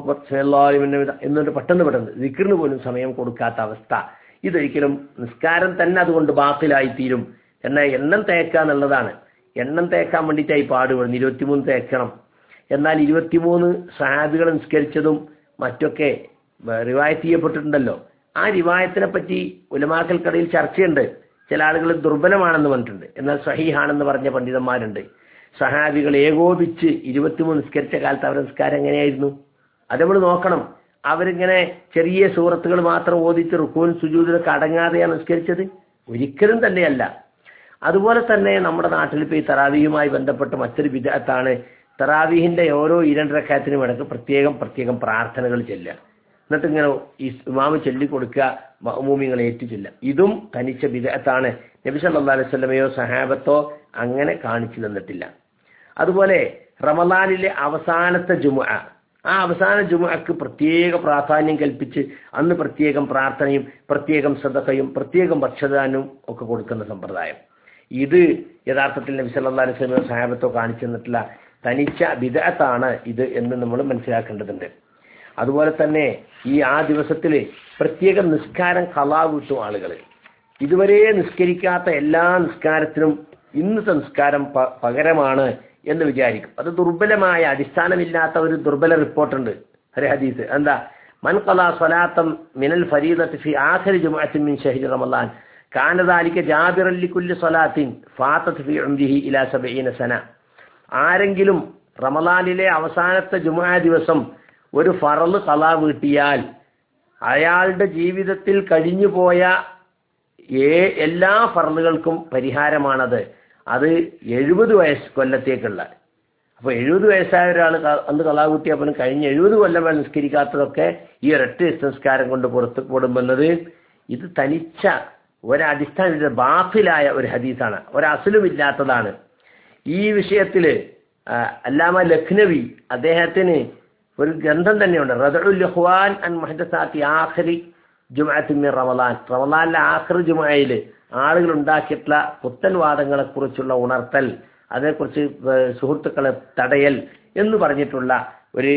[SPEAKER 1] എന്നിട്ട് പെട്ടെന്ന് പെട്ടെന്ന് ദിക്കറിന് പോലും സമയം കൊടുക്കാത്ത അവസ്ഥ ഇതൊരിക്കലും നിസ്കാരം തന്നെ അതുകൊണ്ട് ബാത്തിലായി തീരും എന്നാൽ എണ്ണം തേക്കുക എന്നുള്ളതാണ് എണ്ണം തേക്കാൻ വേണ്ടിയിട്ടായി പാടുപെടുന്നു ഇരുപത്തിമൂന്ന് തേക്കണം എന്നാൽ ഇരുപത്തിമൂന്ന് സഹാബികൾ നിസ്കരിച്ചതും മറ്റൊക്കെ റിവായത്ത് ചെയ്യപ്പെട്ടിട്ടുണ്ടല്ലോ ആ റിവായത്തിനെ പറ്റി ഉലമാക്കൽക്കടയിൽ ചർച്ചയുണ്ട് ചില ആളുകൾ ദുർബലമാണെന്ന് പറഞ്ഞിട്ടുണ്ട് എന്നാൽ സഹീഹാണെന്ന് പറഞ്ഞ പണ്ഡിതന്മാരുണ്ട് സഹാബികൾ ഏകോപിച്ച് ഇരുപത്തിമൂന്ന് നിസ്കരിച്ച കാലത്ത് അവരുടെ നിസ്കാരം എങ്ങനെയായിരുന്നു അത് നമ്മൾ നോക്കണം അവരിങ്ങനെ ചെറിയ സൂറത്തുകൾ മാത്രം ഓദിച്ച് റുക്കൂൻ സുജൂദിലൊക്കെ അടങ്ങാതെയാണ് നിസ്കരിച്ചത് ഒരിക്കലും തന്നെയല്ല അതുപോലെ തന്നെ നമ്മുടെ നാട്ടിൽ ഇപ്പോൾ ഈ തറാവീഹുമായി ബന്ധപ്പെട്ട് മറ്റൊരു വിധത്താണ് തറാവീഹിന്റെ ഓരോ ഇരണ്ടരക്കാത്തിനും ഇടയ്ക്ക് പ്രത്യേകം പ്രത്യേകം പ്രാർത്ഥനകൾ ചെല്ലുക എന്നിട്ട് ഇങ്ങനെ ഈ ഇമാമ് ചൊല്ലിക്കൊടുക്കുക മഹമൂമിങ്ങളെ ഏറ്റു ചെല്ലുക ഇതും തനിച്ച വിധത്താണ് നബി സല്ലാ അലൈഹി സ്വലമയോ സഹാബത്തോ അങ്ങനെ കാണിച്ചു തന്നിട്ടില്ല അതുപോലെ റമദാനിലെ അവസാനത്തെ ജുമ ആ അവസാന ജുമക്ക് പ്രത്യേക പ്രാധാന്യം കൽപ്പിച്ച് അന്ന് പ്രത്യേകം പ്രാർത്ഥനയും പ്രത്യേകം സദക്കയും പ്രത്യേകം ഭക്ഷദാനവും ഒക്കെ കൊടുക്കുന്ന സമ്പ്രദായം ഇത് യഥാർത്ഥത്തിൽ നബി സല്ലാ അലൈഹി സ്വലമയോ സഹാബത്തോ കാണിച്ചു തന്നിട്ടില്ല തനിച്ച വിദഗ്ധാണ് ഇത് എന്ന് നമ്മൾ മനസ്സിലാക്കേണ്ടതുണ്ട് അതുപോലെ തന്നെ ഈ ആ ദിവസത്തിൽ പ്രത്യേകം നിസ്കാരം കലാ വിട്ടും ആളുകൾ ഇതുവരെ നിസ്കരിക്കാത്ത എല്ലാ നിസ്കാരത്തിനും ഇന്നത്തെ നിസ്കാരം പകരമാണ് എന്ന് വിചാരിക്കും അത് ദുർബലമായ അടിസ്ഥാനമില്ലാത്ത ഒരു ദുർബല റിപ്പോർട്ടുണ്ട് ഒരു ഹദീസ് എന്താ മൻ കലാ സ്വലാത്തം മിനൽ ഫരീദത്ത് ഫി ആഖിരി ജുമുഅത്തിൻ മിൻ ഷഹ്രി റമളാൻ കാന ദാലിക ജാബിറൻ ലികുല്ലി സ്വലാത്തിൻ ഫാത്തത് ഫി ഉംരിഹി ഇലാ സബഈന സന ആരെങ്കിലും റമളാനിലെ അവസാനത്തെ ജുമുഅ ദിവസം ഒരു ഫറല് കലാ വീട്ടിയാൽ അയാളുടെ ജീവിതത്തിൽ കഴിഞ്ഞുപോയ ഏ എല്ലാ ഫറലുകൾക്കും പരിഹാരമാണത് അത് എഴുപത് വയസ്സ് കൊല്ലത്തേക്കുള്ള അപ്പോൾ എഴുപത് വയസ്സായ ഒരാൾ അന്ന് കലാകുട്ടി അപ്പം കഴിഞ്ഞ എഴുപത് കൊല്ലം വരെ നിസ്കരിക്കാത്തതൊക്കെ ഈ ഒരൊറ്റ സംസ്കാരം കൊണ്ട് പുറത്ത് കൊടുക്കുന്നത് ഇത് തനിച്ച ഒരടിസ്ഥാന ബാഫിലായ ഒരു ഹദീസാണ് ഒരസലുമില്ലാത്തതാണ് ഈ വിഷയത്തിൽ അല്ലാമ ലഖ്നവി അദ്ദേഹത്തിന് ഒരു ഗ്രന്ഥം തന്നെയുണ്ട് റദുൽ ലഹ്വാൻ അൻ മഹദസാത്തി ആഖിരി ജുമാഅത്തിൻ റമദാൻ റമദാനിലെ ആഖിർ ജുമയിൽ ആളുകൾ ഉണ്ടാക്കിയിട്ടുള്ള പുത്തൻ വാദങ്ങളെ കുറിച്ചുള്ള ഉണർത്തൽ അതേക്കുറിച്ച് സുഹൃത്തുക്കളെ തടയൽ എന്ന് പറഞ്ഞിട്ടുള്ള ഒരു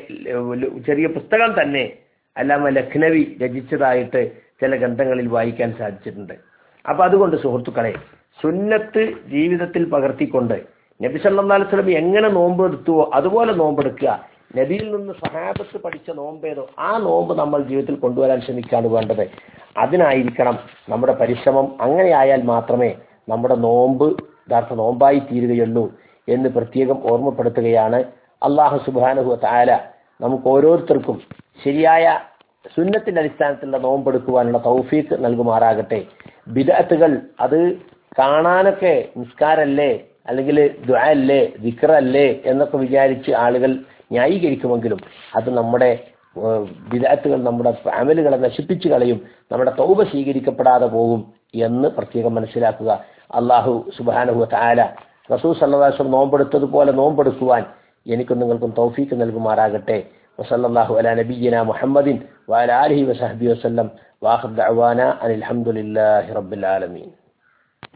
[SPEAKER 1] ചെറിയ പുസ്തകം തന്നെ അല്ലാമ ലഖ്നവി രചിച്ചതായിട്ട് ചില ഗ്രന്ഥങ്ങളിൽ വായിക്കാൻ സാധിച്ചിട്ടുണ്ട് അപ്പൊ അതുകൊണ്ട് സുഹൃത്തുക്കളെ സുന്നത്ത് ജീവിതത്തിൽ പകർത്തിക്കൊണ്ട് നബി സല്ലല്ലാഹു അലൈഹി വസല്ലം എങ്ങനെ നോമ്പ് എടുത്തുവോ അതുപോലെ നോമ്പെടുക്കുക നബിയിൽ നിന്ന് സഹാബത്ത് പഠിച്ച നോമ്പേതോ ആ നോമ്പ് നമ്മൾ ജീവിതത്തിൽ കൊണ്ടുവരാൻ ശ്രമിക്കാണ് വേണ്ടത് അതിനായിരിക്കണം നമ്മുടെ പരിശ്രമം അങ്ങനെയായാൽ മാത്രമേ നമ്മുടെ നോമ്പ് യഥാർത്ഥ നോമ്പായി തീരുകയുള്ളൂ എന്ന് പ്രത്യേകം ഓർമ്മപ്പെടുത്തുകയാണ് അള്ളാഹു സുബാനുഹു താല നമുക്ക് ഓരോരുത്തർക്കും ശരിയായ സുന്നത്തിന്റെ അടിസ്ഥാനത്തിലുള്ള നോമ്പെടുക്കുവാനുള്ള തൗഫീക്ക് നൽകുമാറാകട്ടെ ബിദഅത്തുകൾ അത് കാണാനൊക്കെ നിസ്കാരല്ലേ അല്ലെങ്കിൽ ദ്വയല്ലേ ദിക്റല്ലേ എന്നൊക്കെ വിചാരിച്ച് ആളുകൾ ന്യായീകരിക്കുമെങ്കിലും അത് നമ്മുടെ വിദഗ്ധകൾ നമ്മുടെ ഫാമിലികളെ നശിപ്പിച്ചു കളയും നമ്മുടെ തൗബ സ്വീകരിക്കപ്പെടാതെ പോകും എന്ന് പ്രത്യേകം മനസ്സിലാക്കുക അള്ളാഹു സുബാനഹു താല റസൂ സല്ലാസ്വം നോമ്പെടുത്തതുപോലെ നോമ്പെടുക്കുവാൻ എനിക്കും നിങ്ങൾക്കും തൗഫീക്ക് നൽകുമാറാകട്ടെ വസല്ലാഹു അല നബീന മുഹമ്മദിൻ വാല ആലഹി വസഹബി വസ്ലം വാഹദ് അവാന അനിൽഹമുല്ലാഹി റബ്ബുൽ ആലമീൻ